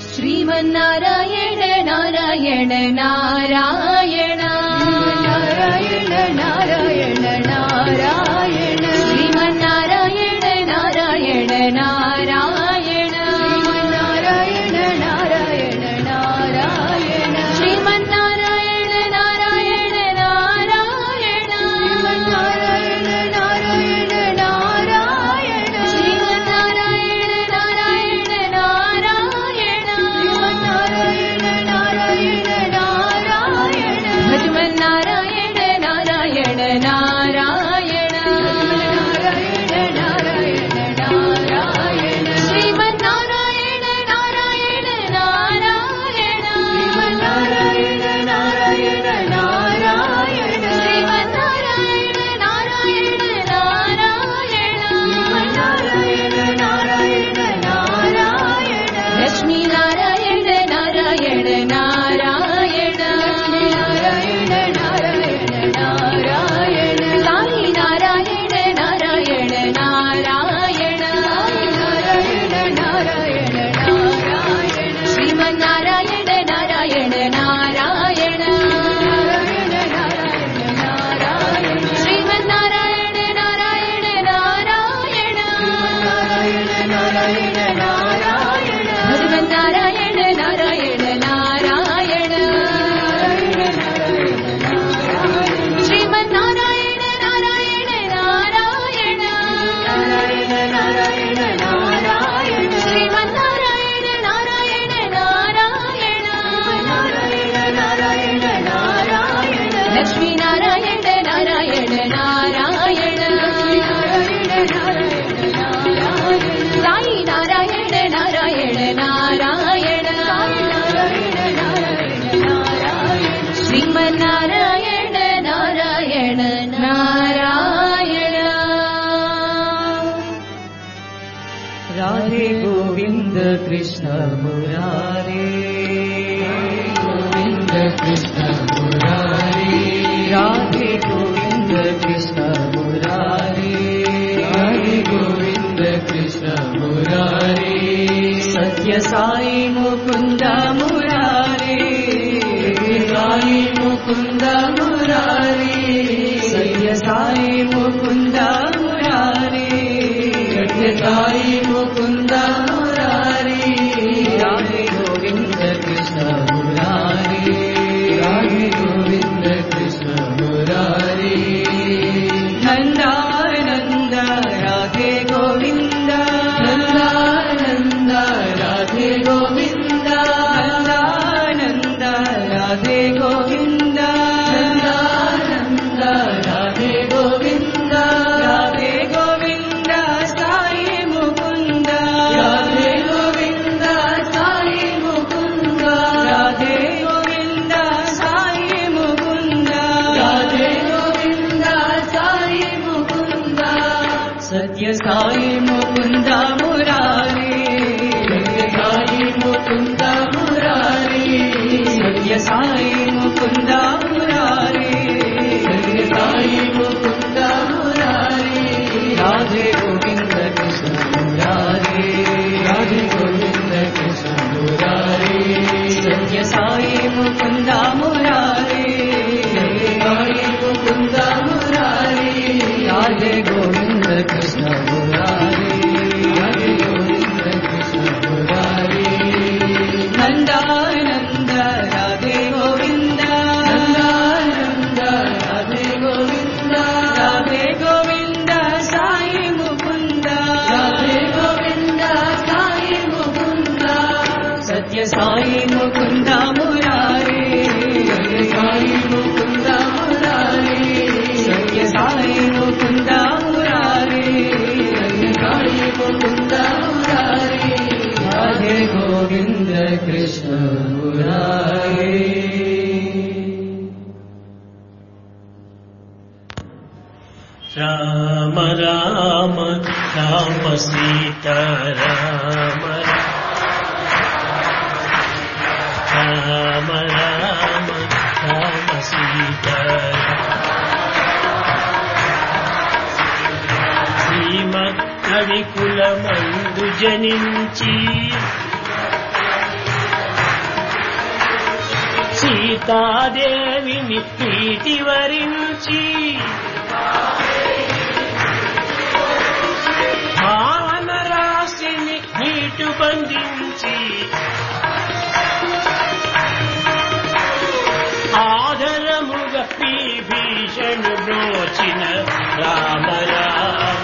श्रीमन्नारायण नारायण नारायण नारायण नारायण नारायण श्रीमन्नारायण नारायण नारायण नारायण नारायण नारायण श्रीमन्नारायण नारायण नारायण नारायण नारायण नारायण श्रीमन्नारायण नारायण नारायण नारायण नारायण नारायण भजमन् नारायण नारायण नारायण नारायण नारायण नारायण श्रीमन्नारायण नारायण नारायण श्रीमन्नारायण नारायण नारायण श्रीमन्नारायण नारायण नारायण श्रीमन्नारायण नारायण नारायण लक्ष्मी नारायण नारायण नारायण लक्ष्मी नारायण नारायण नारायण साई नारायण नारायण नारायण साई नारायण नारायण नारायण श्रीमन्नारायण नारायण नारायण नारायण नारायण नारायण श्रीमन्नारायण नारायण नारायण नारायण नारायण नारायण भगवन्नारायण नारायण नारायण श्रीमन्नारायण नारायण नारायण नारायण नारायण नारायण श्रीमन्नारायण नारायण नारायण नारायण नारायण नारायण लक्ष्मी नारायण नारायण नारायण नारायण नारायण नारायण साई नारायण नारायण नारायण साई नारायण नारायण नारायण श्रीमन्नारायण नारायण नारायण राधे गोविन्द कृष्ण मुरारे गोविन्द कृष्ण मुरारे राधे गोविन्द कृष्ण मुरारे राधे गोविन्द कृष्ण मुरारे सत्य साई मुकुन्द मुरारे साई मुकुन्द मुरारे सत्य साई मुकुन्द मुरारे सत्य साई मुकुन्द मुरारे राधे गोविन्द कृष्ण मुरारे राधे गोविन्द कृष्ण मुरारे नन्दानन्द राधे गोविन्द नन्दानन्द राधे गोविन्द नन्दानन्द राधे गोविन्द नन्दानन्द राधे गोविन्द राधे गोविन्द साई मुकुन्द राधे गोविन्द साई मुकुन्द राधे गोविन्द साई मुकुन्द राधे गोविन्द साई मुकुन्द सत्य साई मुकुन्द मुरारी सत्य साई मुकुन्द मुरारी सत्य साई मुकुन्द मुरारी सत्य साई मुकुन्द मुरारी राधे गोविन्द कृष्ण मुरारी राधे गोविन्द कृष्ण मुरारी सत्य साई मुकुन्द मुरारी साई मुकुन्द मुरारी राधे गोविन्द कृष्ण मुरारी राधे गोविन्द कृष्ण मुरारी नन्दानन्द राधे गोविन्द नन्दानन्द राधे गोविन्द राधे गोविन्द साई मुकुन्द राधे गोविन्द साई मुकुन्द सत्य साई मुकुन्द मुरारे सत्य साई मुकुन्द मुरारे सत्य साई मुकुन्द मुरारे सत्य साई मुकुन्द मुरारे राधे गोविन्द कृष्ण मुरारे राम राम राम सीता राम రామ రామ రామ సీత శ్రీమత్ కవికులమందు జనించి సీతాదేవిని ప్రీతి వరించి భావన రాశిని నీటు బంధించి ఆదరముగా ఈ భీషణు బ్రోచిన రామ రామ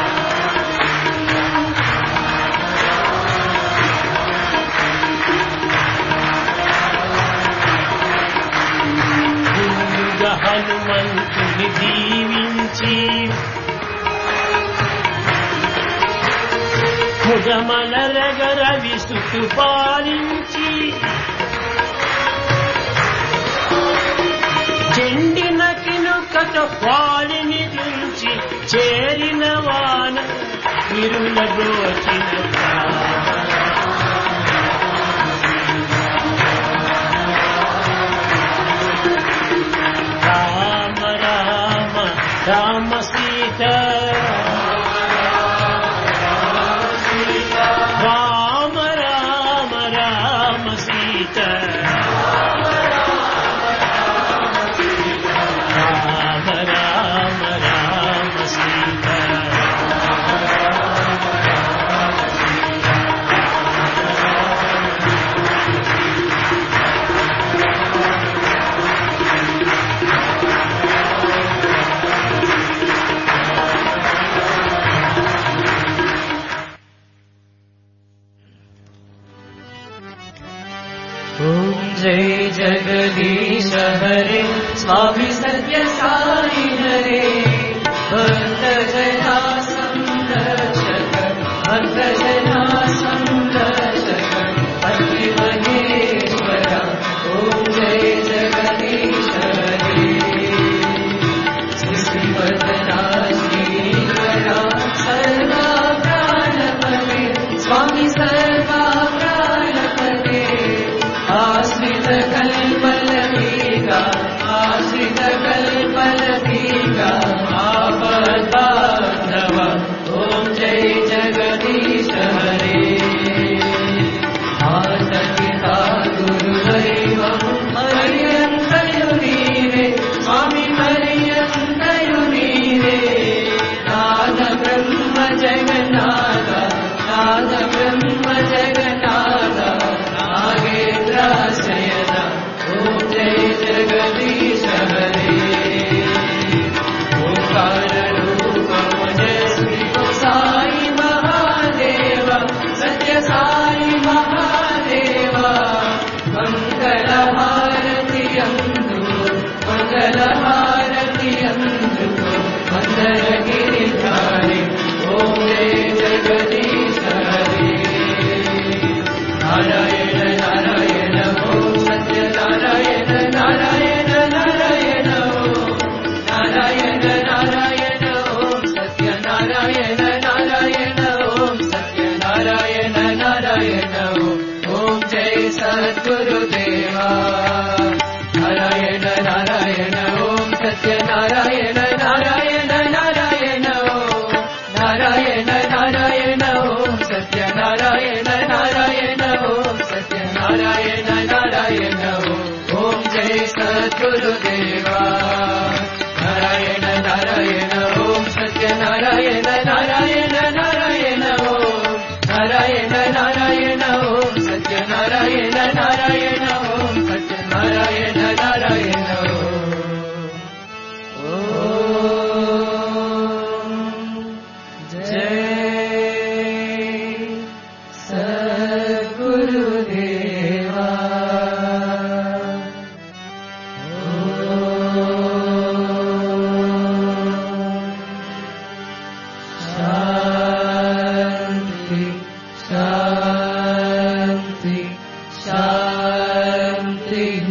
ముందుగా హనుమంతుని దీవించి ముగమలరగర విసుతు పాలించి చెండిన కినుకతో వాలిని తుంచి చేరిన వాన విరుల బ్రోచిన రామ రామ రామ సీత రామ రామ రామ సీత రామ రామ రామ సీత ॐ जय जगदीश हरे स्वामी सत्य साई हरे भक्त जना संरक्षक भक्त जना संरक्षक पति महेश्वर ॐ जय जगदीश हरे श्रीवदना श्रीकरा सर्वा प्राणपते स्वामी सर्वा प्राणपते आश्रित कल्पलतीका आश्रित कल्पलतीका आपदानव ॐ जय जगदीश हरे मातपिता गुरुदैवं हरियन्तयुनीरे स्वामी हरियन्तयुनीरे नाद ब्रह्म जगन्नाथ नाद ब्रह्म जगन्नाथ नागेन्द्राशयन ॐ जय जगदीश हरे ओङ्काररूपमजस्वी साई महादेव सत्य साई महादेव मङ्गलहारति अन्तु मङ्गलहारति अन्तु मन्दरगिरिधारि ॐ जय जगदीश हरे नारायण नारायण ॐ सत्य नारायण नारायण नारायण ॐ नारायण नारायण ॐ सत्य नारायण नारायण ॐ सत्य नारायण नारायण ॐ जय सद्गुरुदेवा नारायण नारायण ॐ सत्य नारायण नारायण नारायण ॐ नारायण नारायण ॐ सत्य नारायण नारायण ॐ सत्य नारायण नारायण ॐ जय सद्गुरुदेवा नारायण नारायण ॐ सत्य नारायण नारायण नारायण ॐ नारायण नारायण ॐ सत्य नारायण नारायण ॐ सत्य नारायण नारायण जय सद्गुरुदेवा शान्ति शान्ति शान्तिः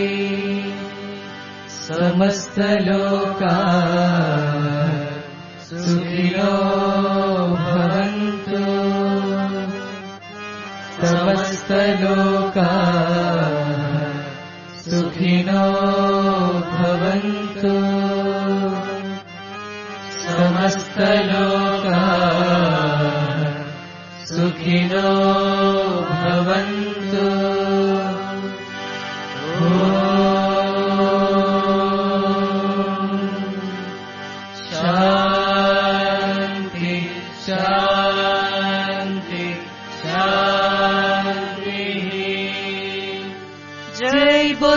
समस्तलोका सुखिनो भवन्तु समस्तलोका सुखिनो भवन्तु समस्तलोका सुखिनो भवन्तु ॐ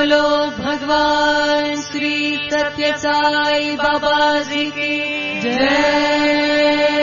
बोलो भगवान श्री सत्य साई बाबा जी की जय